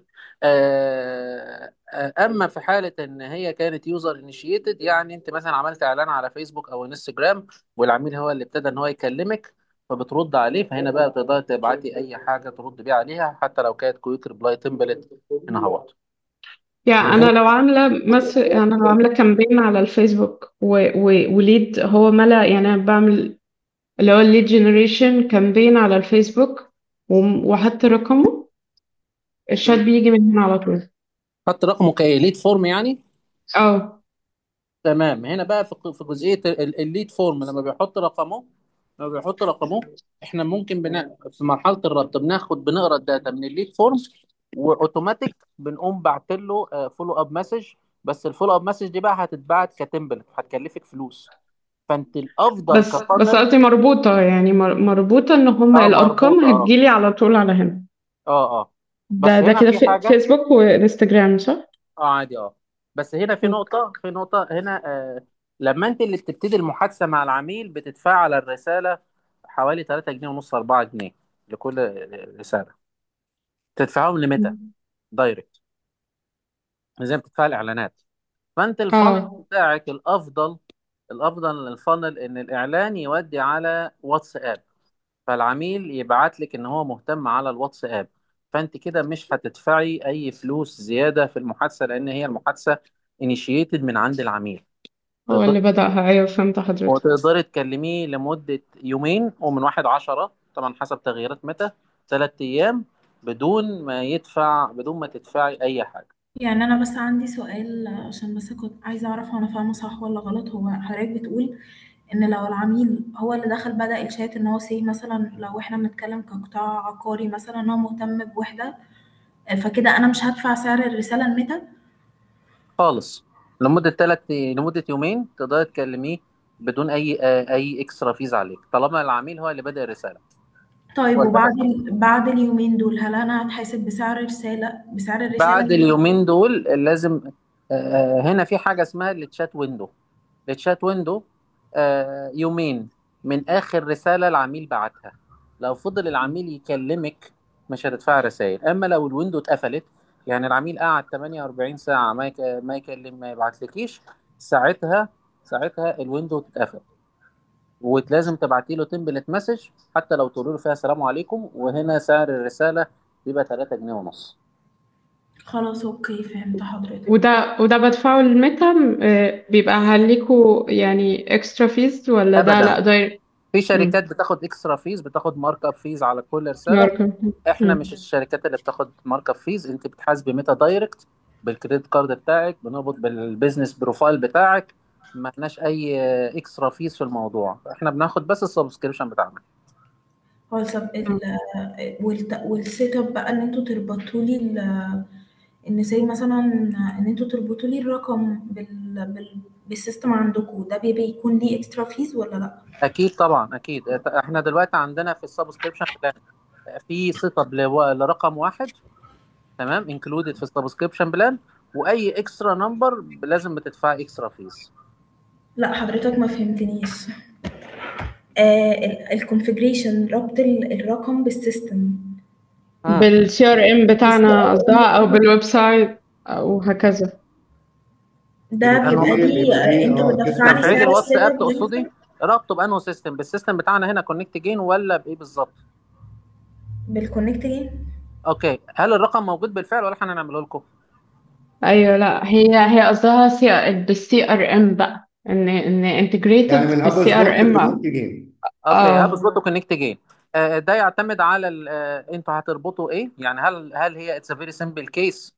آه، آه، اما في حاله ان هي كانت يوزر انيشيتد يعني انت مثلا عملت اعلان على فيسبوك او انستجرام والعميل هو اللي ابتدى ان هو يكلمك فبترد عليه فهنا بقى تقدري تبعتي اي حاجه ترد بيها عليها حتى لو كانت كويك ريبلاي تمبلت هنا اهوت يعني من انا هنا لو عامله مس انا لو عامله كامبين على الفيسبوك و... و... وليد هو ملا يعني انا بعمل اللي هو الليد جنريشن كامبين على الفيسبوك و- وحط رقمه الشات بيجي من هنا على طول حط رقمه كليد فورم يعني اه تمام هنا بقى في في جزئيه ال- الليد فورم لما بيحط رقمه لما بيحط رقمه احنا ممكن بنا في مرحله الربط بناخد بنقرا الداتا من الليد فورم واوتوماتيك بنقوم بعت له فولو اب مسج بس الفولو اب مسج دي بقى هتتبعت كتمبلت هتكلفك فلوس فانت الافضل بس بس كفانل قصدي مربوطه يعني مر... مربوطه ان هما اه الارقام مربوطه اه هتجيلي على طول على هنا اه اه ده بس ده هنا كده في في حاجه فيسبوك وانستجرام صح؟ اه عادي اه بس هنا في اوكي نقطة في نقطة هنا آه لما انت اللي بتبتدي المحادثة مع العميل بتدفع على الرسالة حوالي 3 جنيه ونص 4 جنيه لكل رسالة تدفعهم لمتى دايركت زي ما بتدفع الاعلانات فانت الفانل اه بتاعك الافضل الافضل للفانل ان الاعلان يودي على واتساب فالعميل يبعت لك ان هو مهتم على الواتساب فانت كده مش هتدفعي اي فلوس زيادة في المحادثة لان هي المحادثة انيشيتد من عند العميل هو تقدر اللي بدأها ايوه فهمت حضرتك وتقدري تكلميه لمدة يومين ومن واحد عشرة طبعا حسب تغييرات متى ثلاث أيام بدون ما يدفع بدون ما تدفعي أي حاجة يعني انا بس عندي سؤال عشان بس كنت عايزه اعرف هو انا فاهمه صح ولا غلط هو حضرتك بتقول ان لو العميل هو اللي دخل بدأ الشات ان هو سي مثلا لو احنا بنتكلم كقطاع عقاري مثلا ان هو مهتم بوحده فكده انا مش هدفع سعر الرساله الميتا خالص لمدة ثلاث لمدة يومين تقدري تكلميه بدون أي أي إكسترا فيز عليك طالما العميل هو اللي بدأ الرسالة طيب هو اللي بدأ وبعد ال... بعد اليومين دول هل انا هتحاسب بسعر رساله بسعر الرساله بعد اللي اليومين دول لازم آه، هنا في حاجة اسمها التشات ويندو التشات ويندو آه، يومين من آخر رسالة العميل بعتها لو فضل العميل يكلمك مش هتدفع رسائل أما لو الويندو اتقفلت يعني العميل قعد 48 ساعة ما يك... ما يكلم ما يبعتلكيش ساعتها ساعتها الويندو تتقفل ولازم تبعتي له تمبلت مسج حتى لو تقولوا له فيها السلام عليكم وهنا سعر الرسالة بيبقى 3 جنيه ونص خلاص اوكي فهمت حضرتك وده وده بدفعه للميتا آه، بيبقى هليكوا يعني اكسترا فيز ولا ده أبدا لا دايركت في شركات بتاخد اكسترا فيز بتاخد مارك اب فيز على كل رساله ماركة احنا مش الشركات اللي بتاخد مارك اب فيز انت بتحاسبي ميتا دايركت بالكريدت كارد بتاعك بنربط بالبيزنس بروفايل بتاعك ما لناش اي اكسترا فيز في الموضوع احنا بناخد بس السبسكريبشن بتاعنا خلاص طب ال... والت... والسيت اب بقى ان انتوا تربطوا لي ال... ان زي مثلا ان انتوا تربطوا لي الرقم بال... بال... بالسيستم عندكم ده بيبقى يكون ليه اكسترا فيز ولا لا اكيد طبعا اكيد احنا دلوقتي عندنا في السبسكريبشن بلان في سيت اب لرقم واحد تمام انكلودد في السبسكريبشن بلان واي اكسترا نمبر لازم بتدفع اكسترا فيز لا حضرتك ما فهمتنيش آه الكونفيجريشن ربط ال- الرقم بالسيستم بالسي ار ام بتاعنا قصدها او بالويب سايت او هكذا ده بيبقى بيبقى ليه- ليه بيبقى ليه، انتوا اه، بتدفعني تسمع تفعيل سعر الواتساب السيرفر تقصدي رابطه بانه سيستم بالسيستم بتاعنا هنا كونكت جين ولا بايه بالظبط بالكونكت جين اوكي هل الرقم موجود بالفعل ولا احنا هنعمله لكم ايوه لا هي هي قصدها سي بالسي ار ام بقى ان ان يعني انتجريتد من هاب بالسي سبوت ار ام لكونكت جيم اوكي اه هاب سبوت وكونكت جين آه، ده يعتمد على ال- آه، انتوا هتربطوا ايه يعني هل هل هي اتس فيري سمبل كيس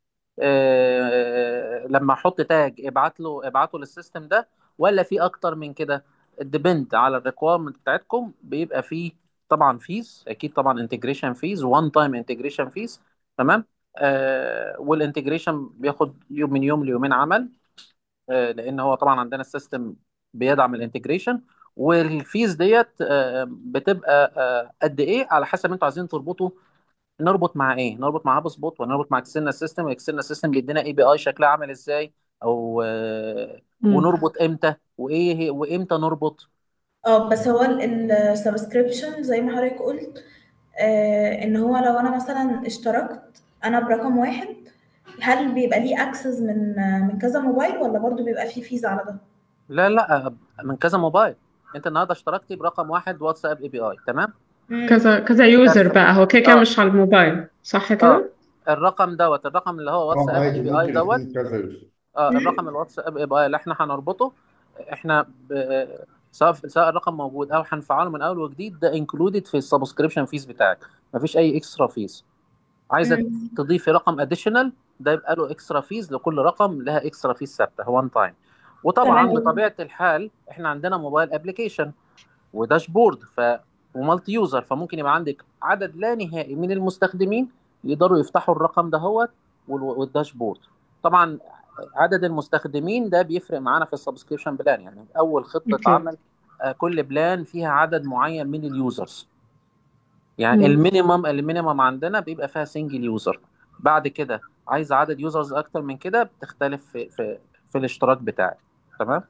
لما احط تاج ابعت له ابعته للسيستم ده ولا في اكتر من كده ديبند على الريكويرمنت بتاعتكم بيبقى فيه طبعا فيز اكيد طبعا انتجريشن فيز وان تايم انتجريشن فيز تمام آه والانتجريشن بياخد يوم من يوم ليومين عمل آه، لان هو طبعا عندنا السيستم بيدعم الانتجريشن والفيز ديت آه، بتبقى آه، قد ايه على حسب انتوا عايزين تربطوا نربط مع ايه نربط مع هاب سبوت ولا نربط مع اكسلنا سيستم اكسلنا سيستم بيدينا اي بي اي شكلها عامل ازاي او آه، مم. ونربط امتى وايه هي- وامتى نربط اه بس هو السبسكريبشن زي ما حضرتك قلت آه ان هو لو انا مثلا اشتركت انا برقم واحد هل بيبقى ليه اكسس من من كذا موبايل ولا برضو بيبقى فيه فيز على ده لا لا من كذا موبايل انت النهارده اشتركتي برقم واحد واتساب اي بي اي تمام مم. كذا كذا يوزر بقى هو كده كده اه مش على الموبايل صح اه كده؟ الرقم دوت الرقم اللي هو اه واتساب اي عادي بي اي ممكن دوت يكون كذا يوزر اه مم. الرقم الواتساب يبقى اللي احنا هنربطه احنا ب... سواء سواء الرقم موجود او هنفعله من اول وجديد ده انكلودد في السبسكريبشن فيز بتاعك مفيش اي اكسترا فيز عايزه مم. تضيفي رقم اديشنال ده يبقى له اكسترا فيز لكل رقم لها اكسترا فيز ثابته وان تايم وطبعا تمام بطبيعه الحال احنا عندنا موبايل ابلكيشن وداشبورد ف ومالتي يوزر فممكن يبقى عندك عدد لا نهائي من المستخدمين يقدروا يفتحوا الرقم ده هو والداشبورد طبعا عدد المستخدمين ده بيفرق معانا في السبسكريبشن بلان يعني اول خطه اوكي عمل آه، كل بلان فيها عدد معين من اليوزرز يعني مم. المينيمم المينيمم عندنا بيبقى فيها سنجل يوزر بعد كده عايز عدد يوزرز اكتر من كده بتختلف في في في الاشتراك بتاعك تمام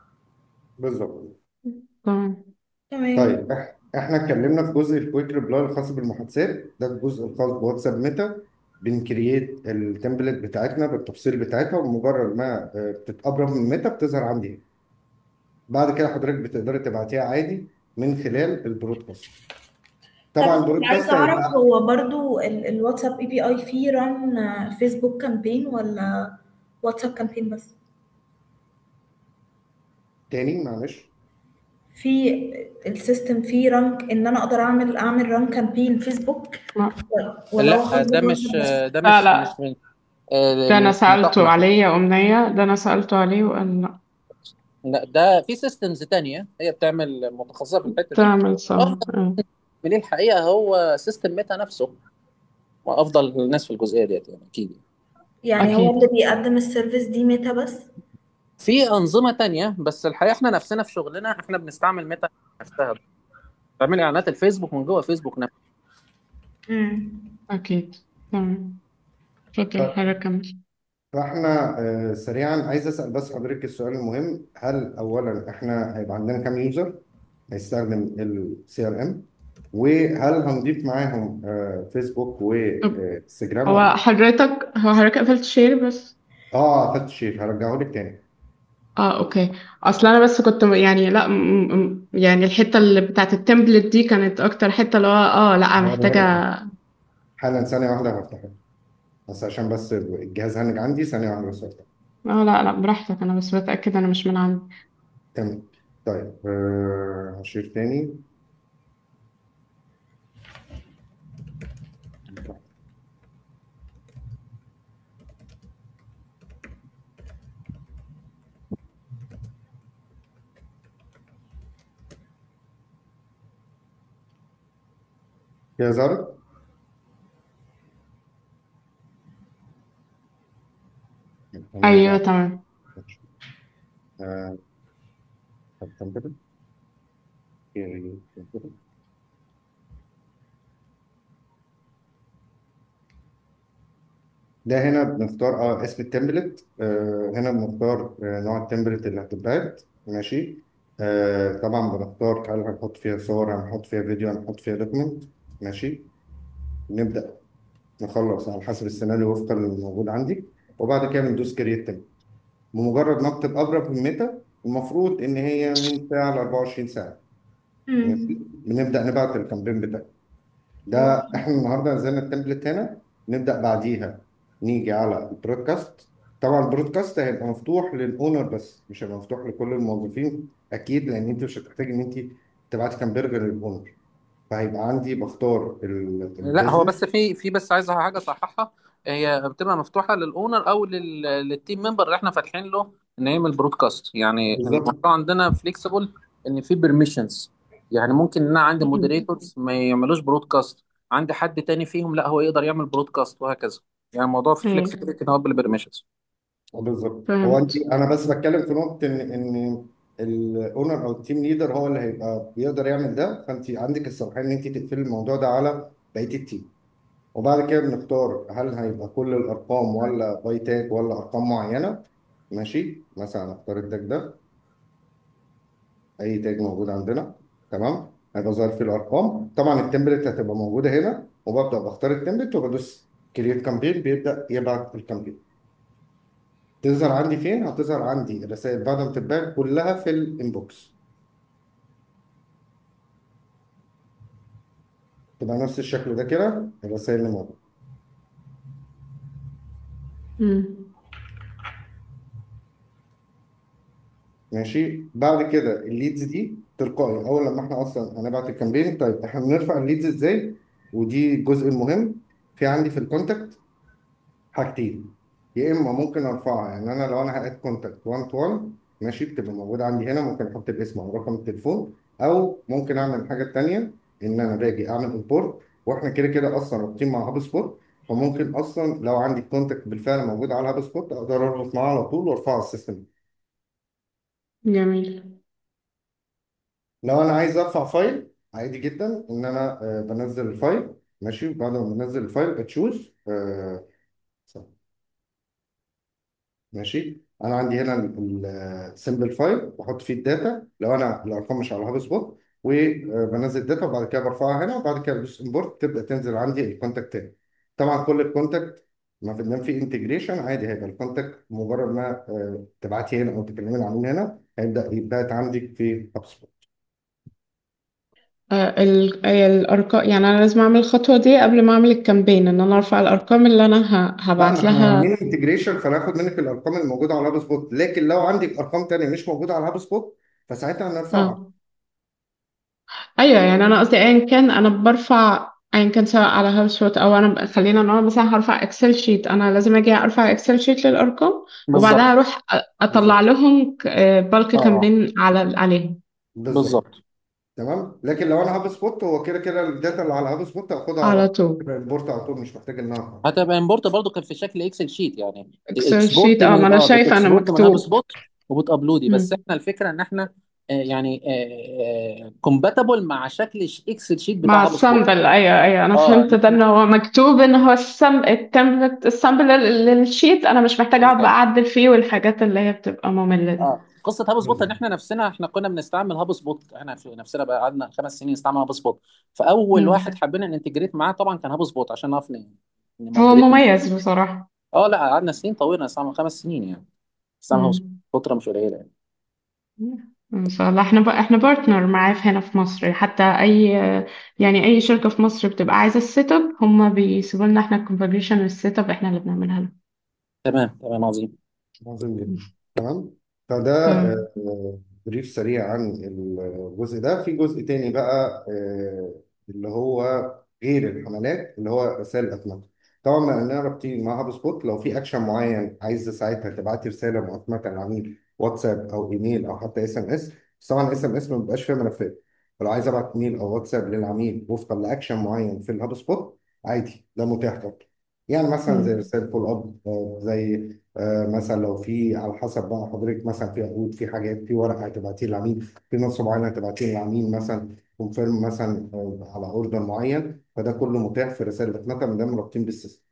بالظبط تمام تمام طيب إح- احنا اتكلمنا في جزء الكويك ريبلاي الخاص بالمحادثات ده الجزء الخاص بواتساب ميتا بنكرييت التمبلت بتاعتنا بالتفصيل بتاعتها ومجرد ما آه، بتتقرب من ميتا بتظهر عندي بعد كده حضرتك بتقدري تبعتيها عادي من خلال البرودكاست طب طبعا انا عايزه البرودكاست اعرف هيبقى هو برضو ال- الواتساب اي بي اي فيه ران فيسبوك كامبين ولا واتساب كامبين بس تاني معلش في السيستم فيه ران ان انا اقدر اعمل اعمل ران كامبين فيسبوك ما- ولا هو لا خاص ده مش بالواتساب بس ده لا مش لا مش من آه، ده انا مش سألته نطاقنا عليه يا أمنية ده انا سألته عليه وقال لا لا ده في سيستمز تانية هي بتعمل متخصصة في الحتة دي تعمل سوا وافضل اه من الحقيقة هو سيستم ميتا نفسه وافضل الناس في الجزئية ديت يعني اكيد يعني هو أكيد اللي بيقدم السيرفيس دي ميتا بس في أنظمة تانية بس الحقيقة احنا نفسنا في شغلنا احنا بنستعمل ميتا نفسها بتعمل اعلانات الفيسبوك من جوه فيسبوك نفسه امم أكيد تمام اتفضل طيب حضرتك كمل فاحنا آه، سريعا عايز اسال بس حضرتك السؤال المهم هل اولا احنا هيبقى عندنا كام يوزر هيستخدم السي ار ام وهل هنضيف معاهم آه، فيسبوك طب وانستجرام هو ولا حضرتك هو حضرتك قفلت شير بس اه اخدت شير هرجعه لك تاني اه اوكي اصل انا بس كنت م- يعني لا م- م- يعني الحته اللي بتاعت التمبلت دي كانت اكتر حته اللي هو اه لا هوريها محتاجه لك حالا ثانيه واحده هفتحها بس عشان بس الجهاز هنج عندي ثانيه واحده بس هفتحها اه لا لا براحتك انا بس بتاكد انا مش من عندي تمام طيب آه، هشير تاني يا زهرة ايوه هنرجع تمام آه، طب تمبلت كيري تمبلت ده هنا بنختار اه اسم التمبلت آه هنا بنختار آه نوع التمبلت اللي هتتبعت ماشي آه طبعا بنختار هل هنحط فيها صور هنحط فيها فيديو هنحط فيها دوكمنت ماشي نبدأ نخلص على حسب السيناريو وفقا للموجود عندي وبعد كده بندوس كريت تمبلت بمجرد ما اكتب ابرة في الميتا المفروض ان هي من ساعة ل 24 ساعة ماشي مم. بنبدأ نبعت الكامبين بتاعنا ده احنا النهارده نزلنا التمبلت هنا نبدا بعديها نيجي على البرودكاست طبعا البرودكاست هيبقى مفتوح للاونر بس مش هيبقى مفتوح لكل الموظفين اكيد لان انت مش هتحتاج ان انت تبعتي كام برجر للاونر فهيبقى عندي بختار لا هو البيزنس بس في في بس عايز حاجه صححها هي بتبقى مفتوحه للاونر او لل- للتيم ممبر اللي احنا فاتحين له ان يعمل برودكاست يعني بالظبط الموضوع عندنا فليكسيبل ان في بيرميشنز يعني ممكن ان انا عندي مم. مودريتورز ما يعملوش برودكاست عندي حد تاني فيهم لا هو يقدر يعمل برودكاست وهكذا يعني الموضوع في ايوه فليكسيبيليتي ان هو بالبرميشنز بالظبط هو انت فهمت انا بس بتكلم في نقطه ان ان الاونر او التيم ليدر هو اللي هيبقى بيقدر يعمل ده فانت عندك الصلاحيه ان انت تقفلي الموضوع ده على بقيه التيم وبعد كده بنختار هل هيبقى كل الارقام ولا باي تاج ولا ارقام معينه ماشي مثلا اختار التاج ده اي تاج موجود عندنا تمام هيبقى ظاهر فيه الارقام طبعا التمبلت هتبقى موجوده هنا وببدا بختار التمبلت وبدوس كرييت كامبين بيبدا يبعت الكامبين تظهر عندي فين هتظهر عندي الرسائل بعد ما تتباع كلها في الانبوكس تبقى نفس الشكل ده كده الرسائل اللي موجوده مم. ماشي بعد كده الليدز دي تلقائي اول لما احنا اصلا هنبعت الكامبين طيب احنا بنرفع الليدز ازاي ودي الجزء المهم في عندي في الكونتاكت حاجتين يا اما ممكن ارفعها يعني انا لو انا هاد كونتاكت 1 تو 1 ماشي بتبقى موجوده عندي هنا ممكن احط الاسم او رقم التليفون او ممكن اعمل حاجه تانيه ان انا باجي اعمل امبورت واحنا كده كده اصلا رابطين مع هاب سبوت فممكن اصلا لو عندي الكونتاكت بالفعل موجود على هاب سبوت اقدر اربط معاه على طول وارفعه على السيستم جميل لو انا عايز ارفع فايل عادي جدا ان انا آه، بنزل الفايل ماشي بعد ما بنزل الفايل بتشوز آه، ماشي انا عندي هنا السمبل فايل بحط فيه الداتا لو انا الارقام مش على هاب سبوت وبنزل الداتا وبعد كده برفعها هنا وبعد كده بدوس امبورت تبدا تنزل عندي الكونتاكت تاني طبعا كل الكونتاكت ما في دام في انتجريشن عادي هيبقى الكونتاكت مجرد ما آه، تبعتي هنا او تكلمي العميل هنا هيبدا يتبعت عندك في هاب سبوت آه، ال- آه، الارقام يعني انا لازم اعمل الخطوه دي قبل ما اعمل الكامبين ان انا ارفع الارقام اللي انا ه- لا ما هبعت احنا لها عاملين انتجريشن فانا هاخد منك الارقام اللي موجوده على هاب سبوت لكن لو عندك ارقام تانيه مش موجوده على هاب سبوت فساعتها هنرفعها اه ايوه يعني انا قصدي ايا كان انا برفع ايا كان سواء على هاوس شوت او انا ب- خلينا نقول مثلا هرفع اكسل شيت انا لازم اجي ارفع اكسل شيت للارقام وبعدها بالظبط اروح أ- اطلع بالظبط لهم بالك اه كامبين على عليهم بالظبط بالظبط تمام لكن لو انا هاب سبوت هو كده كده الداتا اللي على هاب سبوت هاخدها على على طول طول تبقى امبورت على طول مش محتاج ان انا ارفع هتبقى امبورت برضو كان في شكل اكسل شيت يعني اكسل اكسبورت شيت اه ما من انا اه شايفه انا بتكسبورت من هاب مكتوب سبوت وبتابلودي بس مم. احنا الفكره ان احنا آه، يعني كومباتبل مع شكل اكسل شيت مع بتاع هاب سبوت السامبل ايوه ايوه انا اه فهمت ان ده ان احنا هو مكتوب ان هو السم التمبلت السامبل للشيت انا مش محتاجه اقعد بقى بالظبط اعدل فيه والحاجات اللي هي بتبقى ممله دي اه قصه هاب سبوت ان بالظبط احنا نفسنا احنا كنا بنستعمل هاب سبوت احنا في نفسنا بقى قعدنا خمس سنين نستعمل هاب سبوت فاول واحد مم. حبينا ننتجريت معاه طبعا كان هاب سبوت عشان نعرف هو نمايجريت مميز بصراحه اه لا قعدنا سنين طويله نستعمل خمس سنين يعني نستعمل هاب سبوت مم. فتره مش قليله يعني ان شاء الله احنا بقى احنا بارتنر معاه في- هنا في مصر حتى اي يعني اي شركه في مصر بتبقى عايزه السيت اب هم بيسيبوا لنا احنا الكونفجريشن والسيت اب احنا اللي بنعملها لهم تمام تمام عظيم عظيم جدا تمام فده تمام آه، بريف سريع عن الجزء ده في جزء تاني بقى آه، اللي هو غير الحملات اللي هو رسائل الأتمتة طبعا ما اننا رابطين مع هاب سبوت لو في اكشن معين عايز ساعتها تبعتي رساله مؤقته للعميل واتساب او ايميل او حتى اس ام اس بس طبعا اس ام اس ما بيبقاش فيها ملفات فلو عايز ابعت ايميل او واتساب للعميل وفقا لاكشن معين في الهاب سبوت عادي ده متاح برضه يعني مثلا زي مم. رسائل فول اب آه، زي آه، مثلا لو في على حسب بقى حضرتك مثلا في عقود في حاجات في ورقه هتبعتيه للعميل في نص معين هتبعتيه للعميل مثلا كونفيرم مثلا آه، على اوردر معين فده كله متاح في الرسائل بتاعتنا من ده مربوطين بالسيستم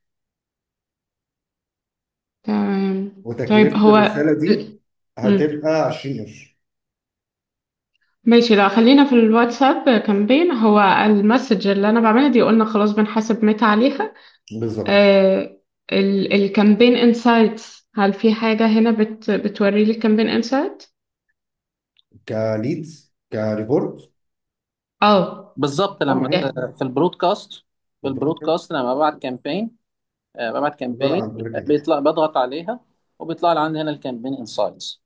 تمام طيب وتكلفه هو الرساله دي مم. هتبقى 20 قرش ماشي لا خلينا في الواتساب كامبين هو المسج اللي انا بعملها دي قلنا خلاص بنحاسب ميتا عليها بالظبط آه ال الكامبين انسايتس هل في حاجة هنا بت بتوري لي الكامبين انسايت كليدز كريبورت اه بالظبط اه لما يعني في البرودكاست في البرودكاست البرودكاست لما ببعت كامبين ببعت عباره كامبين عن حضرتك بيطلع بضغط عليها وبيطلع لي عندي هنا الكامبين انسايتس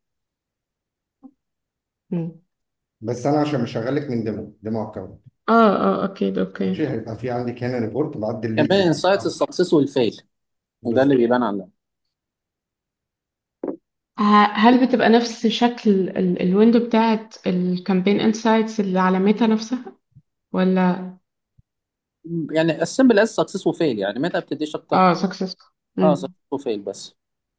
مم. بس انا عشان مشغل لك من ديمو ديمو اكونت اه اه اكيد ماشي اوكي هيبقى في عندك هنا ريبورت بعد كامبين الليدز انسايتس السكسس والفيل ده اللي بالظبط بيبان عندنا ه- هل بتبقى نفس شكل ال- الويندو بتاعت الكامبين انسايتس اللي على ميتا نفسها ولا يعني السمبل از سكسس وفيل يعني متى بتديش اكتر اه سكسس اه سكسس وفيل بس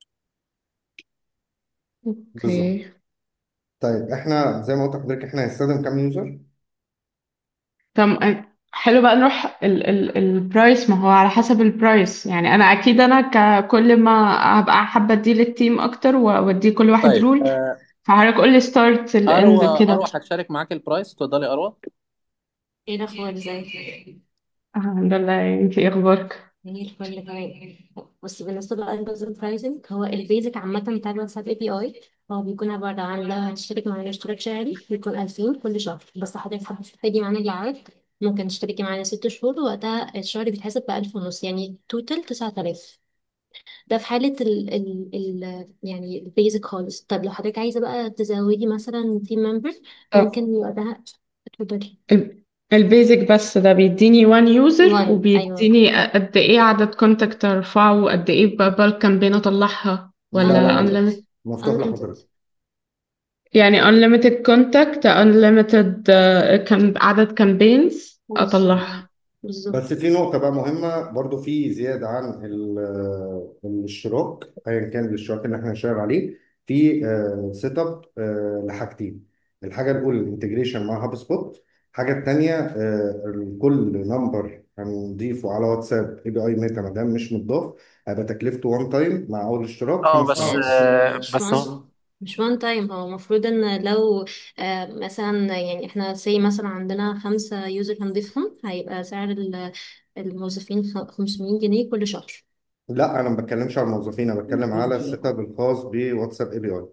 بالظبط اوكي طيب احنا زي ما قلت لحضرتك احنا هنستخدم كام يوزر طب حلو بقى نروح ال ال البرايس ما هو على حسب البرايس يعني انا اكيد انا ككل ما هبقى حابه ادي للتيم اكتر وادي كل واحد طيب رول آه، فحضرتك قول لي ستارت اروى الاند كده اروى هتشارك معاك البرايس اتفضلي اروى ايه الاخبار ازيك الحمد لله انت ايه اخبارك زي الفل تمام بص بالنسبه بقى للبازل برايسنج هو البيزك عامه بتاع الواتساب اي بي اي هو بيكون عباره عن لو هتشترك معانا اشتراك شهري بيكون 2000 كل شهر بس حضرتك حابه تستفيدي معانا العرض ممكن تشتركي معانا ست شهور وقتها الشهر بيتحسب ب 1000 ونص يعني توتال 9000 ده في حاله ال ال ال يعني البيزك خالص طب لو حضرتك عايزه بقى تزودي مثلا تيم ممبر طب ممكن وقتها اتفضلي ال- البيزك بس ده بيديني وان يوزر 1 ايوه وبيديني قد ايه عدد كونتاكت ارفعه وقد ايه بالك كامبين اطلعها لا لا ولا unlimited unlimited مفتوح unlimited لحضرتك يعني unlimited contact unlimited آه، كان عدد كامبينز بالظبط اطلعها بس بالظبط في نقطة بقى مهمة برضو في زيادة عن ال- الاشتراك أيا كان الاشتراك اللي احنا هنشتغل عليه في سيت اب لحاجتين الحاجة الأولى الانتجريشن مع هاب سبوت الحاجة التانية آه، كل نمبر هنضيفه على واتساب اي بي اي ميتا ما دام مش متضاف هيبقى تكلفته وان تايم مع أول اشتراك اه بس 15 مش آه، مش بس وان هو مش وان تايم هو المفروض ان لو آه مثلا يعني احنا سي مثلا عندنا خمسة يوزر هنضيفهم هيبقى سعر ال- الموظفين خ- 500 جنيه كل شهر لا أنا ما بتكلمش على الموظفين أنا بتكلم على السيت اب الخاص بواتساب اي بي اي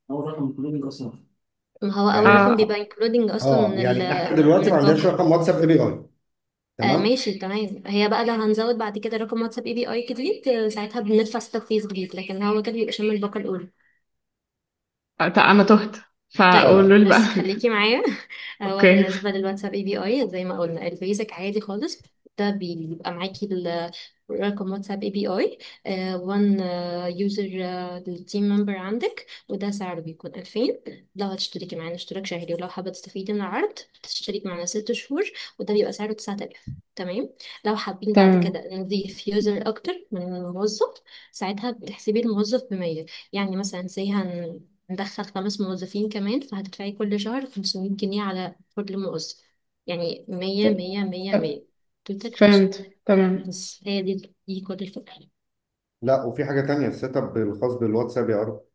ما هو اول يعني رقم اه بيبقى including اصلا اه ال- يعني احنا دلوقتي ما عندناش الطاقة رقم واتساب اي بي اي آه تمام ماشي تمام هي بقى لو هنزود بعد كده رقم واتساب اي بي اي جديد آه، ساعتها بندفع ستة فيس جديد لكن هو كده بيبقى شامل الباقة الأولى طيب انا تهت طيب فقولوا لي بقى بس خليكي معايا هو اوكي بالنسبة للواتساب اي بي اي زي ما قلنا البيزك عادي خالص ده بيبقى معاكي ال- رقم واتساب اي بي اي وان يوزر للتيم ممبر عندك وده سعره بيكون 2000 لو هتشتركي معانا اشتراك شهري ولو حابة تستفيدي من العرض تشترك معانا ست شهور وده بيبقى سعره 9000 تمام لو حابين بعد تمام كده نضيف يوزر اكتر من الموظف ساعتها بتحسبي الموظف ب 100 يعني مثلا زي ندخل خمس موظفين كمان فهتدفعي كل شهر 500 جنيه على كل موظف يعني مية مية مية مية توتال خمسة فهمت تمام بس هي دي دي كل الفكرة لا وفي حاجة تانية السيت اب الخاص بالواتساب يا أرو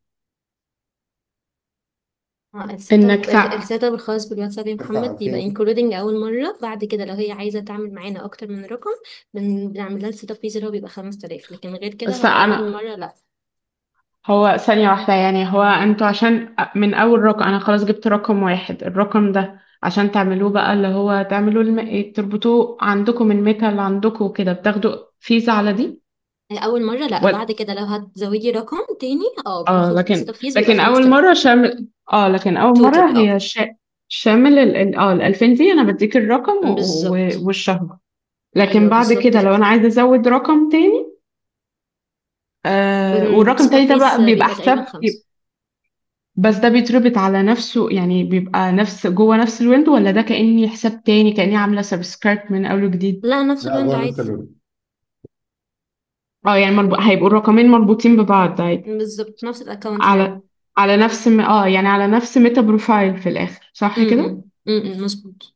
اه السيت انك اب ال- تع... السيت اب الخاص بالواتساب يا تدفع محمد بيبقى 2000 انكلودنج اول مرة بعد كده لو هي عايزة تعمل معانا اكتر من رقم بن- بنعمل لها السيت اب فيز اللي هو بيبقى 5000 لكن غير كده بس هو اول انا مرة لا هو ثانية واحدة يعني هو انتوا عشان من اول رقم انا خلاص جبت رقم واحد الرقم ده عشان تعملوه بقى اللي هو تعملوه الم... تربطوه عندكم الميتا اللي عندكم وكده بتاخدوا فيزا على دي اول مرة لا ولا بعد كده لو هتزودي رقم تاني اه اه بناخد السيت لكن اب فيز بيبقى لكن اول 5000 مرة شامل اه لكن اول توتال مرة اه هي شا... شامل ال... ال- اه ال 2000 دي انا بديك الرقم و... و... بالظبط والشهر لكن ايوه بعد بالظبط كده لو كده انا عايزة ازود رقم تاني آه والرقم السيت اب التاني ده فيز بقى بيبقى بيبقى تقريبا حساب خمسة بس ده بيتربط على نفسه يعني بيبقى نفس جوه نفس الويندو ولا ده كأني حساب تاني كأني عاملة سبسكرايب من أول وجديد لا نفس لا الويندو جوه نفس عادي اللون اه يعني مربو... هيبقوا الرقمين مربوطين ببعض عادي بالظبط نفس الاكونت على يعني على نفس م... اه يعني على نفس ميتا بروفايل في الاخر صح كده امم امم مظبوط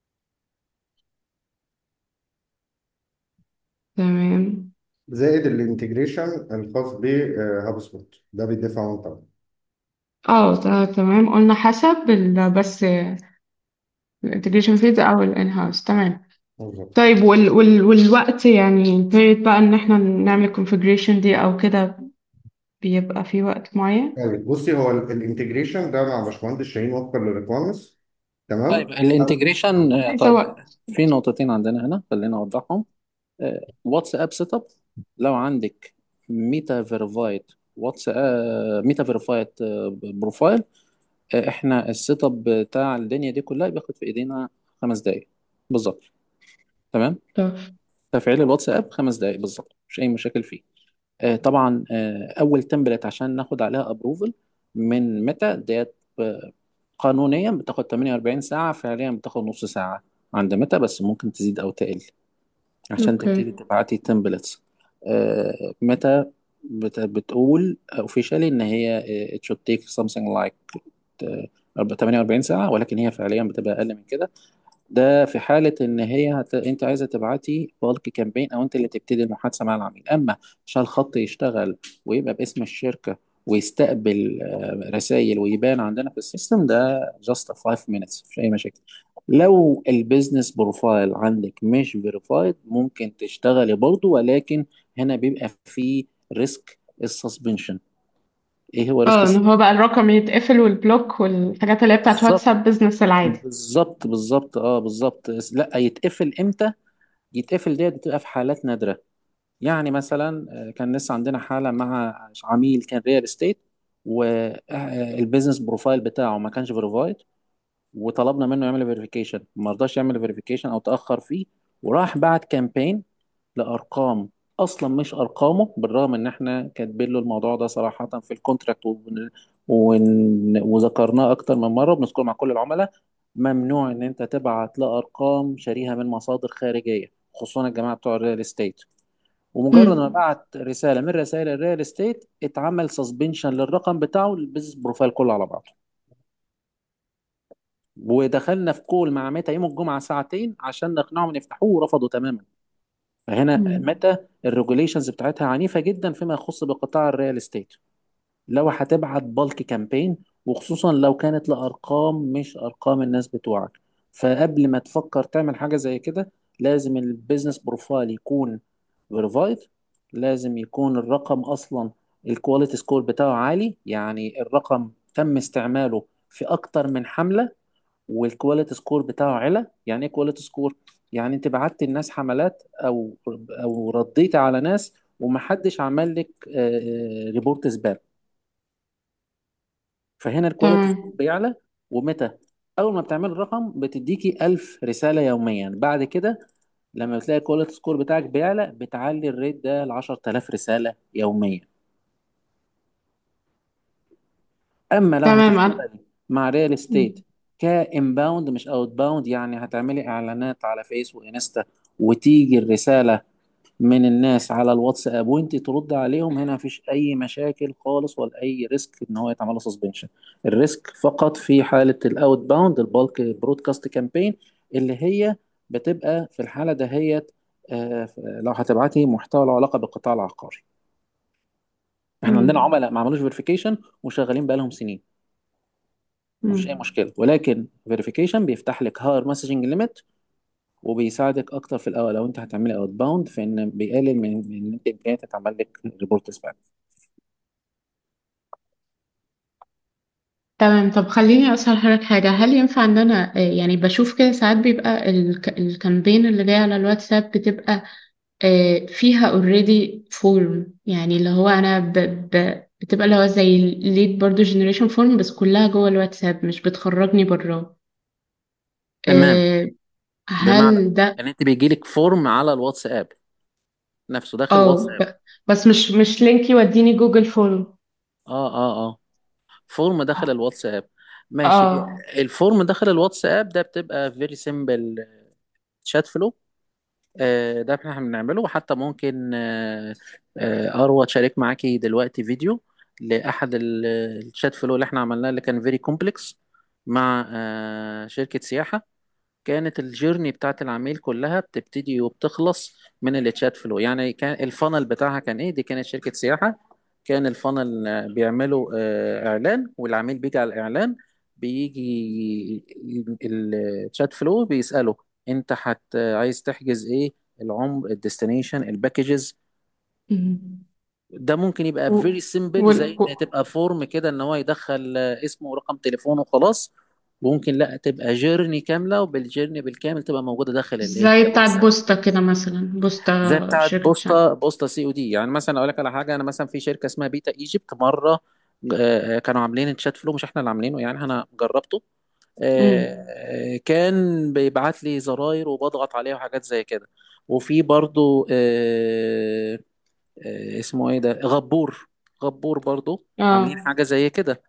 تمام زائد الانتجريشن الخاص بهاب سبوت ده بيدفع عنه طبعا اه ت- تمام قلنا حسب ال... بس الانتجريشن فيز او الان هاوس تمام بالظبط طيب وال... وال... والوقت يعني البيريد بقى ان احنا نعمل الكونفجريشن دي او كده بيبقى في وقت معين طيب بصي هو الانتجريشن ده مع باشمهندس شاهين وفقا للريكويرمنتس طيب تمام الانتجريشن آه، عايزة طيب وقت في نقطتين عندنا هنا خلينا اوضحهم واتساب سيت اب لو عندك ميتا فيريفايد واتس ميتا فيريفايد بروفايل آه، احنا السيت اب بتاع الدنيا دي كلها بياخد في ايدينا خمس دقايق بالظبط تمام طب تفعيل الواتساب خمس دقايق بالظبط مش اي مشاكل فيه آه، طبعا آه، اول تمبلت عشان ناخد عليها ابروفل من ميتا ديت آه، قانونيا بتاخد 48 ساعة فعليا بتاخد نص ساعة عند ميتا بس ممكن تزيد او تقل عشان تبتدي اوكي تبعتي تمبلتس متى بت- بتقول اوفيشالي ان هي آه، it should take something like آه، 48 ساعة ولكن هي فعليا بتبقى اقل من كده ده في حالة إن هي هت... أنت عايزة تبعتي بالك كامبين أو أنت اللي تبتدي المحادثة مع العميل، أما عشان الخط يشتغل ويبقى باسم الشركة ويستقبل رسائل ويبان عندنا في السيستم ده just 5 minutes مفيش أي مشاكل. لو البيزنس بروفايل عندك مش فيريفايد ممكن تشتغلي برضه ولكن هنا بيبقى فيه ريسك السسبنشن. إيه هو ريسك اه ان هو بقى الرقم يتقفل والبلوك والحاجات اللي هي بتاعت بالظبط واتساب بزنس العادي بالظبط بالظبط اه بالظبط لا يتقفل امتى يتقفل ديت بتبقى في حالات نادرة يعني مثلا آه، كان لسه عندنا حالة مع عميل كان ريال استيت والبيزنس بروفايل بتاعه ما كانش فيريفايد وطلبنا منه يعمل فيريفيكيشن ما رضاش يعمل فيريفيكيشن او تأخر فيه وراح بعت كامبين لأرقام اصلا مش ارقامه بالرغم ان احنا كاتبين له الموضوع ده صراحة في الكونتراكت ون... ون... وذكرناه اكتر من مرة بنذكره مع كل العملاء ممنوع ان انت تبعت لارقام شاريها من مصادر خارجية خصوصا الجماعة بتوع الريال استيت ومجرد ما امم بعت رساله من رسائل الريال استيت اتعمل سسبنشن للرقم بتاعه البيزنس بروفايل كله على بعضه ودخلنا في كول مع ميتا يوم الجمعه ساعتين عشان نقنعهم ان يفتحوه ورفضوا تماما فهنا امم ميتا الريجوليشنز بتاعتها عنيفه جدا فيما يخص بقطاع الريال استيت لو هتبعت بالك كامبين وخصوصا لو كانت لأرقام مش أرقام الناس بتوعك فقبل ما تفكر تعمل حاجة زي كده لازم البيزنس بروفايل يكون فيريفايد لازم يكون الرقم أصلا الكواليتي سكور بتاعه عالي يعني الرقم تم استعماله في أكتر من حملة والكواليتي سكور بتاعه علا يعني ايه كواليتي سكور يعني انت بعت الناس حملات او او رديت على ناس ومحدش عمل لك ريبورت سبام فهنا الكواليتي سكور تمام بيعلى ومتى اول ما بتعمل الرقم بتديكي 1000 رساله يوميا بعد كده لما بتلاقي الكواليتي سكور بتاعك بيعلى بتعلي الريت ده ل 10000 رساله يوميا اما لو تمام انا هتشتغلي مع ريال استيت مم. كانباوند مش اوت باوند يعني هتعملي اعلانات على فيس وانستا وتيجي الرساله من الناس على الواتساب وانت ترد عليهم هنا مفيش اي مشاكل خالص ولا اي ريسك ان هو يتعمل له سسبنشن الريسك فقط في حاله الاوت باوند البالك برودكاست كامبين اللي هي بتبقى في الحاله دهيت آه، لو هتبعتي محتوى له علاقه بالقطاع العقاري احنا عندنا مم. عملاء ما عملوش فيريفيكيشن وشغالين بقالهم سنين مفيش اي مم. مشكله ولكن فيريفيكيشن بيفتح لك هاير مسجنج ليميت وبيساعدك اكتر في الاول لو انت هتعملي اوت باوند في ان بيقلل من من ان انت امكانيه تتعمل لك ريبورت سبام تمام طب خليني أسأل حضرتك حاجة هل ينفع إن أنا آه، يعني بشوف كده ساعات بيبقى الك- الكامبين اللي جاي على الواتساب بتبقى آه، فيها اوريدي فورم يعني اللي هو أنا ب... ب... بتبقى اللي هو زي ليد برضو جنريشن فورم بس كلها جوه الواتساب مش بتخرجني براه تمام آه، بمعنى هل ده ان انت بيجي لك فورم على الواتساب نفسه داخل اه الواتساب ب... بس مش مش لينك يوديني جوجل فورم اه اه اه فورم داخل الواتساب ماشي اه الفورم داخل الواتساب ده بتبقى فيري سيمبل شات فلو آه، ده احنا بنعمله وحتى ممكن آه، آه، اروى تشارك معاكي دلوقتي فيديو لاحد ال- الشات فلو اللي احنا عملناه اللي كان فيري كومبلكس مع آه، شركة سياحة كانت الجيرني بتاعت العميل كلها بتبتدي وبتخلص من التشات فلو يعني كان الفانل بتاعها كان ايه دي كانت شركة سياحة كان الفانل آه، بيعملوا آه، اعلان والعميل بيجي على الاعلان بيجي الشات فلو بيسأله انت حت عايز تحجز ايه العمر الديستنيشن الباكجز مم. ده ممكن يبقى و... فيري سيمبل وال... زي و... ان تبقى فورم كده ان هو يدخل آه، اسمه ورقم تليفونه وخلاص ممكن لا تبقى جيرني كامله وبالجيرني بالكامل تبقى موجوده داخل الايه زي بتاعت الواتساب بوسطة كده مثلا زي بوسطة بتاعت شركة شحن بوسطه بوسطه سي او دي يعني مثلا اقول لك على حاجه انا مثلا في شركه اسمها بيتا ايجيبت مره آه، كانوا عاملين الشات فلو مش احنا اللي عاملينه يعني انا جربته مم. آه، كان بيبعت لي زراير وبضغط عليها وحاجات زي كده وفي برضو آه، آه، اسمه ايه ده غبور غبور برضو عاملين اه حاجة زي كده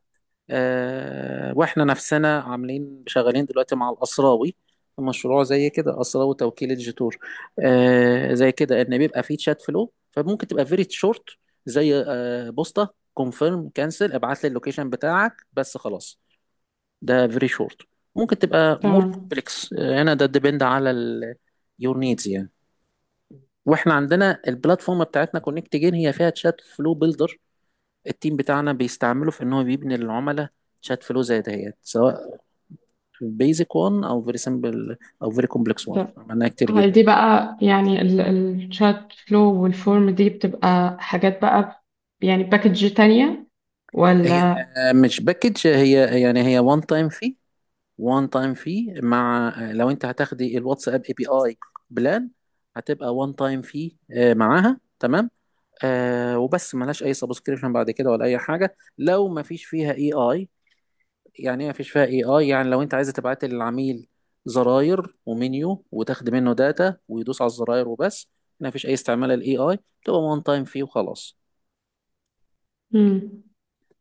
آه، واحنا نفسنا عاملين شغالين دلوقتي مع الأسراوي في مشروع زي كده أسراوي توكيل الجيتور آه، زي كده ان بيبقى فيه تشات فلو فممكن تبقى فيري شورت زي آه، بوسطة كونفيرم كانسل ابعت لي اللوكيشن بتاعك بس خلاص ده فيري شورت ممكن تبقى مور تمام كومبلكس هنا ده ديبند على يور نيدز يعني واحنا عندنا البلاتفورم بتاعتنا كونكت جين هي فيها تشات فلو بيلدر التيم بتاعنا بيستعمله في ان هو بيبني للعملاء شات فلو زي دهيت سواء بيزك 1 او فيري سمبل او فيري كومبلكس 1 ده عملناها كتير هل جدا دي بقى يعني الشات فلو والفورم دي بتبقى حاجات بقى يعني باكج تانية هي ولا مش باكج هي يعني هي وان تايم في وان تايم في مع لو انت هتاخدي الواتساب اي بي اي بلان هتبقى وان تايم في معاها تمام آه وبس ملهاش اي سبسكريبشن بعد كده ولا اي حاجه لو ما فيش فيها اي اي يعني ايه ما فيش فيها اي اي يعني لو انت عايزه تبعت للعميل زراير ومنيو وتاخد منه داتا ويدوس على الزراير وبس ما فيش اي استعمال للاي اي تبقى وان تايم فيه وخلاص مم.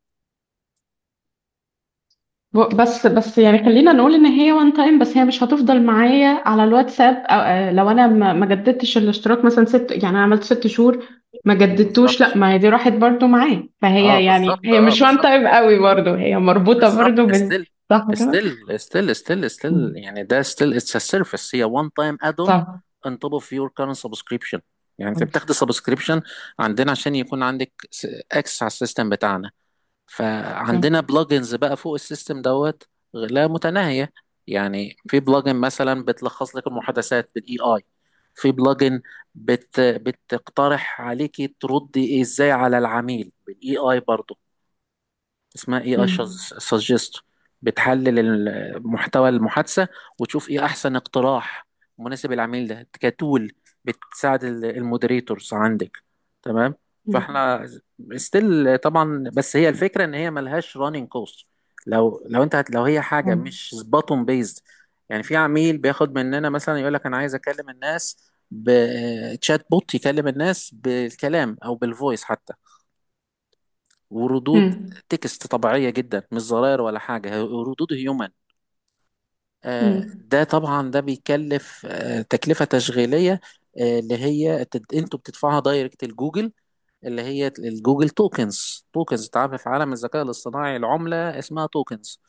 ب- بس بس يعني خلينا نقول ان هي وان تايم بس هي مش هتفضل معايا على الواتساب أو آه، لو انا ما ما جددتش الاشتراك مثلا ست يعني انا عملت ست شهور ما جددتوش لا بالظبط ما هي دي راحت برضو معاه اه فهي يعني بالظبط هي اه مش وان بالظبط تايم قوي برضو هي مربوطة برضو بالظبط بال ستيل صح كده؟ ستيل ستيل ستيل ستيل مم. يعني ده ستيل اتس ا سيرفيس هي وان تايم اد اون صح on top of your current subscription يعني انت مم. بتاخد سبسكريبشن عندنا عشان يكون عندك اكسس على السيستم بتاعنا صح فعندنا بلجنز بقى فوق السيستم دوت لا متناهية يعني في بلجن مثلا بتلخص لك المحادثات بالاي اي في بلجن بت بتقترح عليكي تردي ازاي على العميل بالاي اي برضه اسمها اي اي مم. سجست بتحلل المحتوى المحادثة وتشوف ايه احسن اقتراح مناسب للعميل ده كتول بتساعد المودريتورز عندك تمام مم. فاحنا ستيل طبعا بس هي الفكرة ان هي ملهاش راننج كوست لو لو انت هت- لو هي حاجة مم. مش باتون بيزد يعني في عميل بياخد مننا مثلا يقول لك انا عايز اكلم الناس بتشات بوت يكلم الناس بالكلام او بالفويس حتى وردود مم. تكست طبيعية جدا مش زراير ولا حاجة هي ردود هيومن آه، مم. ده طبعا ده بيكلف آه، تكلفة تشغيلية آه، اللي هي تد- انتوا بتدفعها دايركت الجوجل اللي هي الجوجل توكنز توكنز تعرف في عالم الذكاء الاصطناعي العملة اسمها توكنز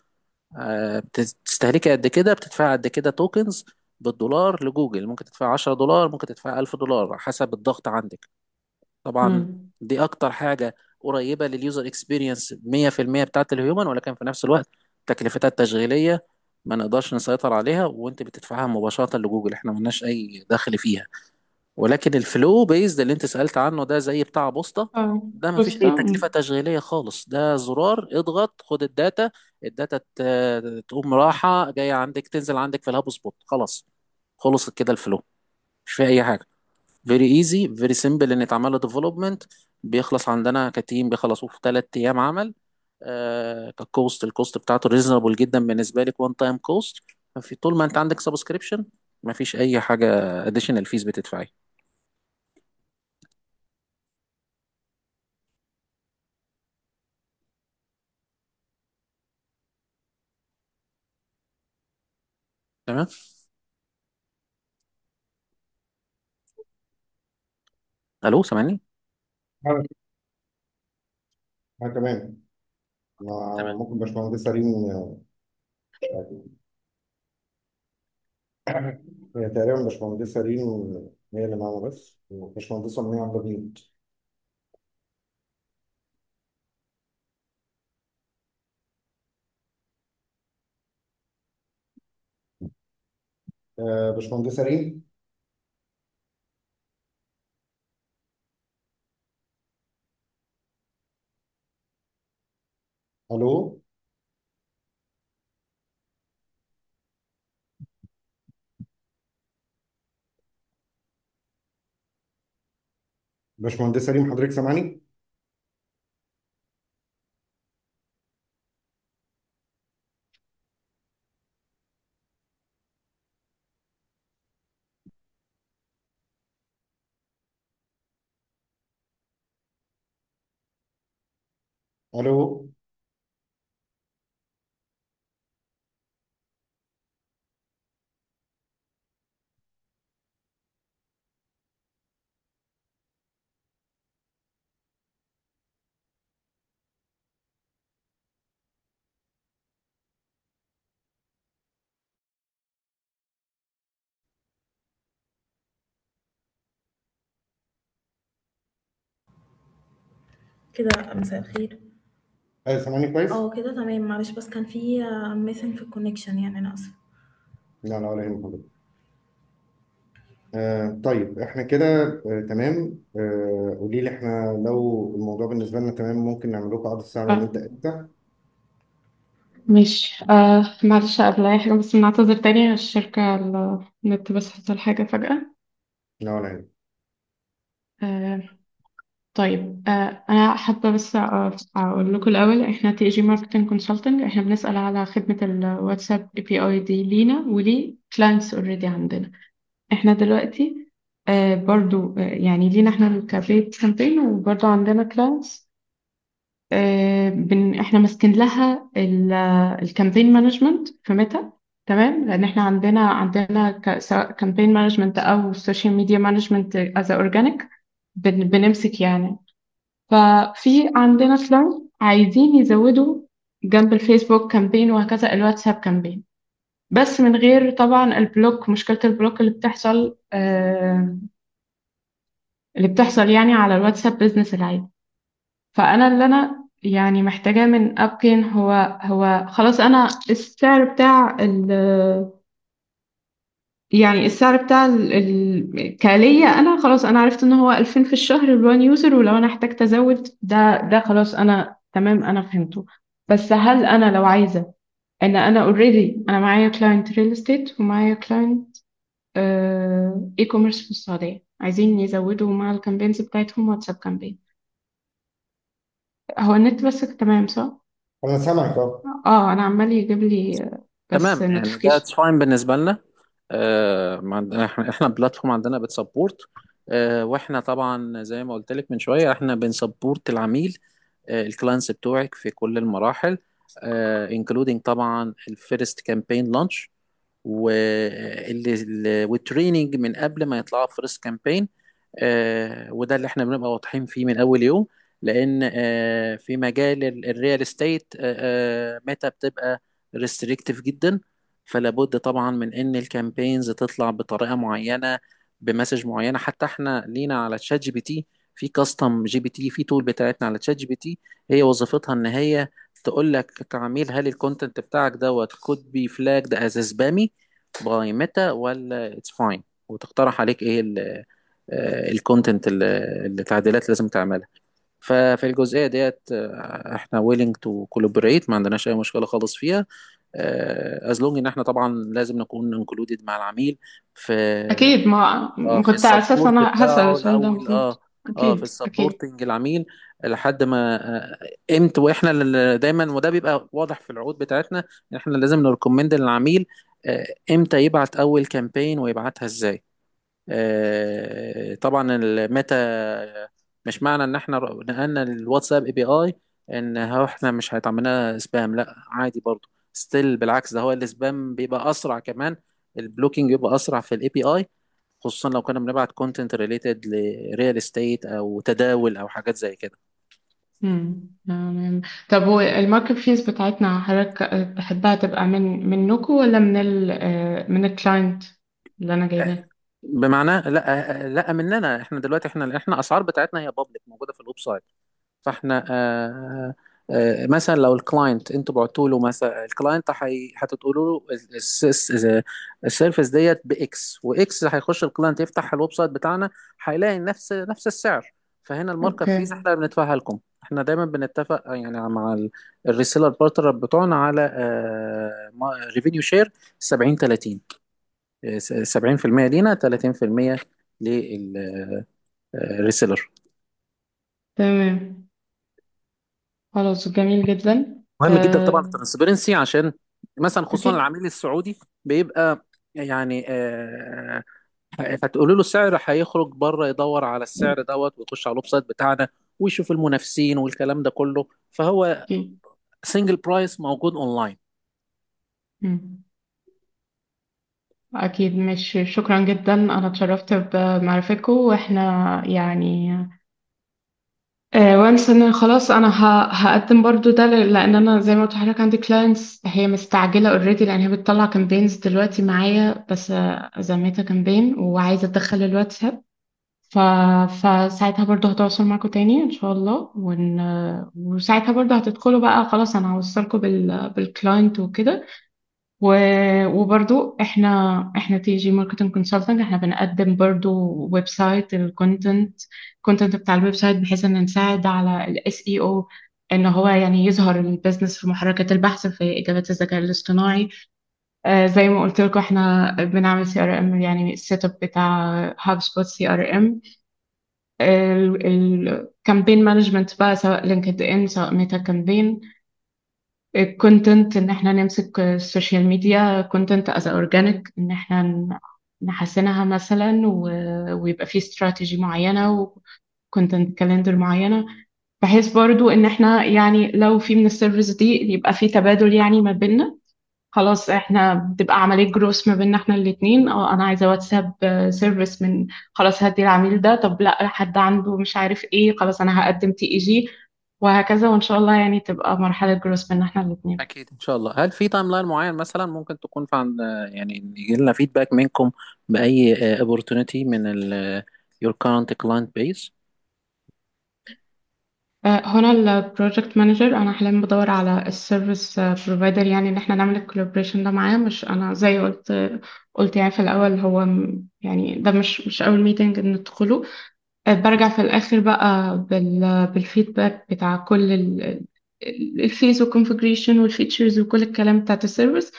بتستهلكي قد كده بتدفع قد كده توكنز بالدولار لجوجل ممكن تدفع 10 دولار ممكن تدفع 1000 دولار حسب الضغط عندك طبعا مم. دي اكتر حاجه قريبه لليوزر اكسبيرينس 100% بتاعت الهيومن ولكن في نفس الوقت تكلفتها التشغيليه ما نقدرش نسيطر عليها وانت بتدفعها مباشره لجوجل احنا ملناش اي دخل فيها ولكن الفلو بيزد اللي انت سالت عنه ده زي بتاع بوسطه اه ده ما فيش بوسطة اي تكلفه مم. تشغيليه خالص ده زرار اضغط خد الداتا الداتا ت- تقوم راحه جايه عندك تنزل عندك في الهاب سبوت خلاص خلصت كده الفلو مش فيها اي حاجه فيري ايزي فيري سيمبل ان يتعمل له ديفلوبمنت بيخلص عندنا كتيم بيخلصوه في ثلاث ايام عمل آه ككوست الكوست بتاعته ريزونبل جدا بالنسبه لك وان تايم كوست ففي طول ما انت عندك سبسكريبشن ما فيش اي حاجه اديشنال فيز بتدفعي تمام الو سامعني انا أنا كمان ما- تمام ممكن باشمهندسة ريم هي تقريبا باشمهندسة ريم هي اللي معانا بس وباشمهندسة منى عبد الحميد آه، باشمهندسة ريم الو باشمهندسة ريم حضرتك سامعني الو كده مساء الخير ايوه سامعني كويس اه كده تمام معلش بس كان في ميسنج في الكونكشن يعني انا اسفة لا لا ولا يهمك حضرتك آه طيب احنا كده آه تمام آه قولي لي احنا لو الموضوع بالنسبة لنا تمام ممكن نعمل لكم عقد الساعة آه. ونبدأ امتى مش آه معلش قبل أي حاجة بس بنعتذر تاني الشركة النت بس حصل حاجة فجأة لا ولا يهمك آه طيب آه أنا حابة بس آه، أقول لكم الأول إحنا تي جي ماركتنج كونسلتنج إحنا بنسأل على خدمة الواتساب اي بي اي دي لينا وليه كلاينتس اوريدي عندنا إحنا دلوقتي آه برضو آه يعني لينا إحنا الكابيت كامبين وبرضو عندنا كلاينتس آه، بن احنا ماسكين لها الكامبين مانجمنت في ميتا تمام لان احنا عندنا عندنا ك- سواء كامبين مانجمنت او سوشيال ميديا مانجمنت از اورجانيك بنمسك يعني ففي عندنا كلاينت عايزين يزودوا جنب الفيسبوك كامبين وهكذا الواتساب كامبين بس من غير طبعا البلوك مشكلة البلوك اللي بتحصل آه، اللي بتحصل يعني على الواتساب بيزنس العادي فانا اللي انا يعني محتاجاه من ابكن هو هو خلاص انا السعر بتاع ال يعني السعر بتاع ال ال كالية انا خلاص انا عرفت ان هو 2000 في الشهر الوان يوزر ولو انا احتجت ازود ده ده خلاص انا تمام انا فهمته بس هل انا لو عايزة ان انا اوريدي انا معايا كلاينت ريل استيت ومعايا كلاينت اي كوميرس في السعودية عايزين يزودوا مع الكامبينز بتاعتهم واتساب كامبين هو النت بس تمام صح؟ انا سامعك اه اه انا عمال يجيب لي آه، بس تمام يعني ده نوتيفيكيشن فاين بالنسبه لنا آه ما عندنا- احنا احنا بلاتفورم عندنا بتسبورت آه واحنا طبعا زي ما قلت لك من شويه احنا بنسبورت العميل آه الكلاينتس بتوعك في كل المراحل آه انكلودينج طبعا الفيرست كامبين لانش واللي والتريننج من قبل ما يطلعوا فيرست كامبين وده اللي احنا بنبقى واضحين فيه من اول يوم لان آه في مجال الريال استيت متى بتبقى ريستريكتيف جدا فلا بد طبعا من ان الكامبينز تطلع بطريقه معينه بمسج معينه حتى احنا لينا على تشات جي بي تي في كاستم جي بي تي في تول بتاعتنا على تشات جي بي تي هي وظيفتها ان هي تقول لك كعميل هل الكونتنت بتاعك دوت could be flagged as spammy by meta ولا it's fine وتقترح عليك ايه الكونتنت التعديلات اللي لازم تعملها ففي الجزئية ديت آه، احنا willing to collaborate ما عندناش اي مشكلة خالص فيها آه، as long ان احنا طبعا لازم نكون included مع العميل في اكيد ما اه ما في كنت على اساس السبورت انا هسأل بتاعه السؤال ده الاول المفروض اه اه في اكيد اكيد السبورتنج العميل لحد ما آه، امتى واحنا اللي دايما وده بيبقى واضح في العقود بتاعتنا ان احنا لازم نريكومند للعميل آه، امتى يبعت اول كامبين ويبعتها ازاي آه، طبعا الميتا مش معنى ان احنا نقلنا الواتساب اي بي اي ان هو احنا مش هيتعمل لنا سبام لا عادي برضو ستيل بالعكس ده هو السبام بيبقى اسرع كمان البلوكينج بيبقى اسرع في الاي بي اي خصوصا لو كنا بنبعت كونتنت ريليتد لريال استيت او تداول او حاجات زي كده مم. تمام طب والماركت فيز بتاعتنا حضرتك تحبها تبقى من منكم ولا من ال آه، من الكلاينت اللي انا جايباه بمعنى لا لا مننا احنا دلوقتي احنا احنا اسعار بتاعتنا هي بابليك موجوده في الويب سايت فاحنا آه آه مثلا لو الكلاينت انتوا بعتوا له مثلا الكلاينت حي- هتقولوا له الس- الس- السيرفيس ديت باكس واكس هيخش الكلاينت يفتح الويب سايت بتاعنا هيلاقي نفس نفس السعر فهنا الماركت اوكي فيز احنا بندفعها لكم احنا دايما بنتفق يعني مع الريسيلر بارتنر بتوعنا على ريفينيو شير 70 30 70% لينا 30% للريسيلر تمام خلاص جميل جدا مهم جدا طبعا آه، الترانسبيرنسي عشان مثلا خصوصا اكيد العميل السعودي بيبقى يعني آه، هتقولوا له السعر هيخرج بره يدور على السعر دوت ويخش على الويب سايت بتاعنا ويشوف المنافسين والكلام ده كله فهو اكيد سنجل برايس موجود اونلاين مم. اكيد مش شكرا جدا انا اتشرفت بمعرفتكم واحنا يعني وانس ان خلاص انا ه- هقدم برضو ده ل- لان انا زي ما قلت لحضرتك عندي كلاينتس هي مستعجله اوريدي لان هي بتطلع كامبينز دلوقتي معايا بس آه، زميتها كامبين وعايزه ادخل الواتساب ف... فساعتها برضو هتواصل معاكم تاني ان شاء الله ون... وساعتها برضو هتدخلوا بقى خلاص انا هوصلكم بال... بالكلاينت وكده و... وبرضو احنا احنا تي جي ماركتنج كونسلتنج احنا بنقدم برضو ويب سايت الكونتنت الكونتنت بتاع الويب سايت بحيث ان نساعد على الاس اي او ان هو يعني يظهر البيزنس في محركات البحث في اجابات الذكاء الاصطناعي آه زي ما قلت لكم احنا بنعمل سي ار ام يعني السيت اب بتاع هاب سبوت سي ار ام الكامبين مانجمنت بقى سواء لينكد ان سواء ميتا كامبين الكونتنت ان احنا نمسك السوشيال ميديا كونتنت از اورجانيك ان احنا ن- نحسنها مثلا و- ويبقى في استراتيجي معينة وكونتنت كالندر معينة بحيث برضو ان احنا يعني لو في من السيرفيس دي يبقى في تبادل يعني ما بيننا خلاص احنا بتبقى عملية جروس ما بيننا احنا الاتنين اه انا عايزة واتساب سيرفيس من خلاص هدي العميل ده طب لا حد عنده مش عارف ايه خلاص انا هقدم تي اي جي وهكذا وان شاء الله يعني تبقى مرحلة جروس بيننا احنا الاتنين اكيد ان شاء الله هل في تايم لاين معين مثلا ممكن تكون في عند يعني يجي لنا فيدباك منكم باي opportunity من ال your current client base آه، هنا البروجكت مانجر انا حاليا بدور على السيرفيس بروفايدر يعني ان احنا نعمل الكولابريشن ده معاه مش انا زي قلت قلت يعني في الاول هو م- يعني ده مش مش اول ميتنج ندخله آه، برجع في الاخر بقى بال بالفيدباك بتاع كل الفيز والكونفجريشن والفيتشرز وكل الكلام بتاعت السيرفيس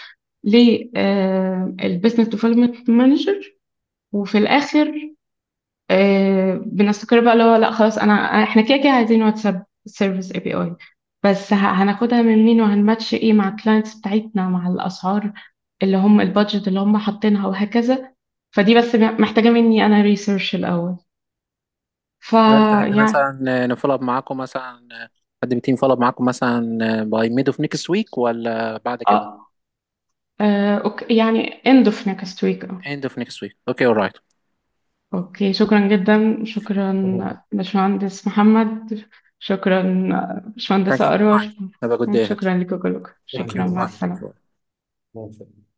للبزنس ديفلوبمنت مانجر وفي الاخر آه، بنستقر بقى اللي هو لا خلاص انا احنا كده كده عايزين واتساب سيرفيس اي بي اي بس ه- هناخدها من مين وهنماتش ايه مع الكلاينتس بتاعتنا مع الاسعار اللي هم البادجت اللي هم حاطينها وهكذا فدي بس محتاجة مني انا ريسيرش الاول هل تحب فيعني مثلا نفولو اب معاكم مثلا حد من التيم فولو اب معاكم مثلا باي ميد اوف نيكست ويك ولا بعد كده اه آه، اوكي يعني end of next week اه end of next week okay alright اوكي شكرا جدا شكرا باشمهندس محمد شكرا باشمهندس thank you أرور have a good day ahead شكرا لكم كلكم thank شكرا شكرا you مع bye جدا السلامة ماشي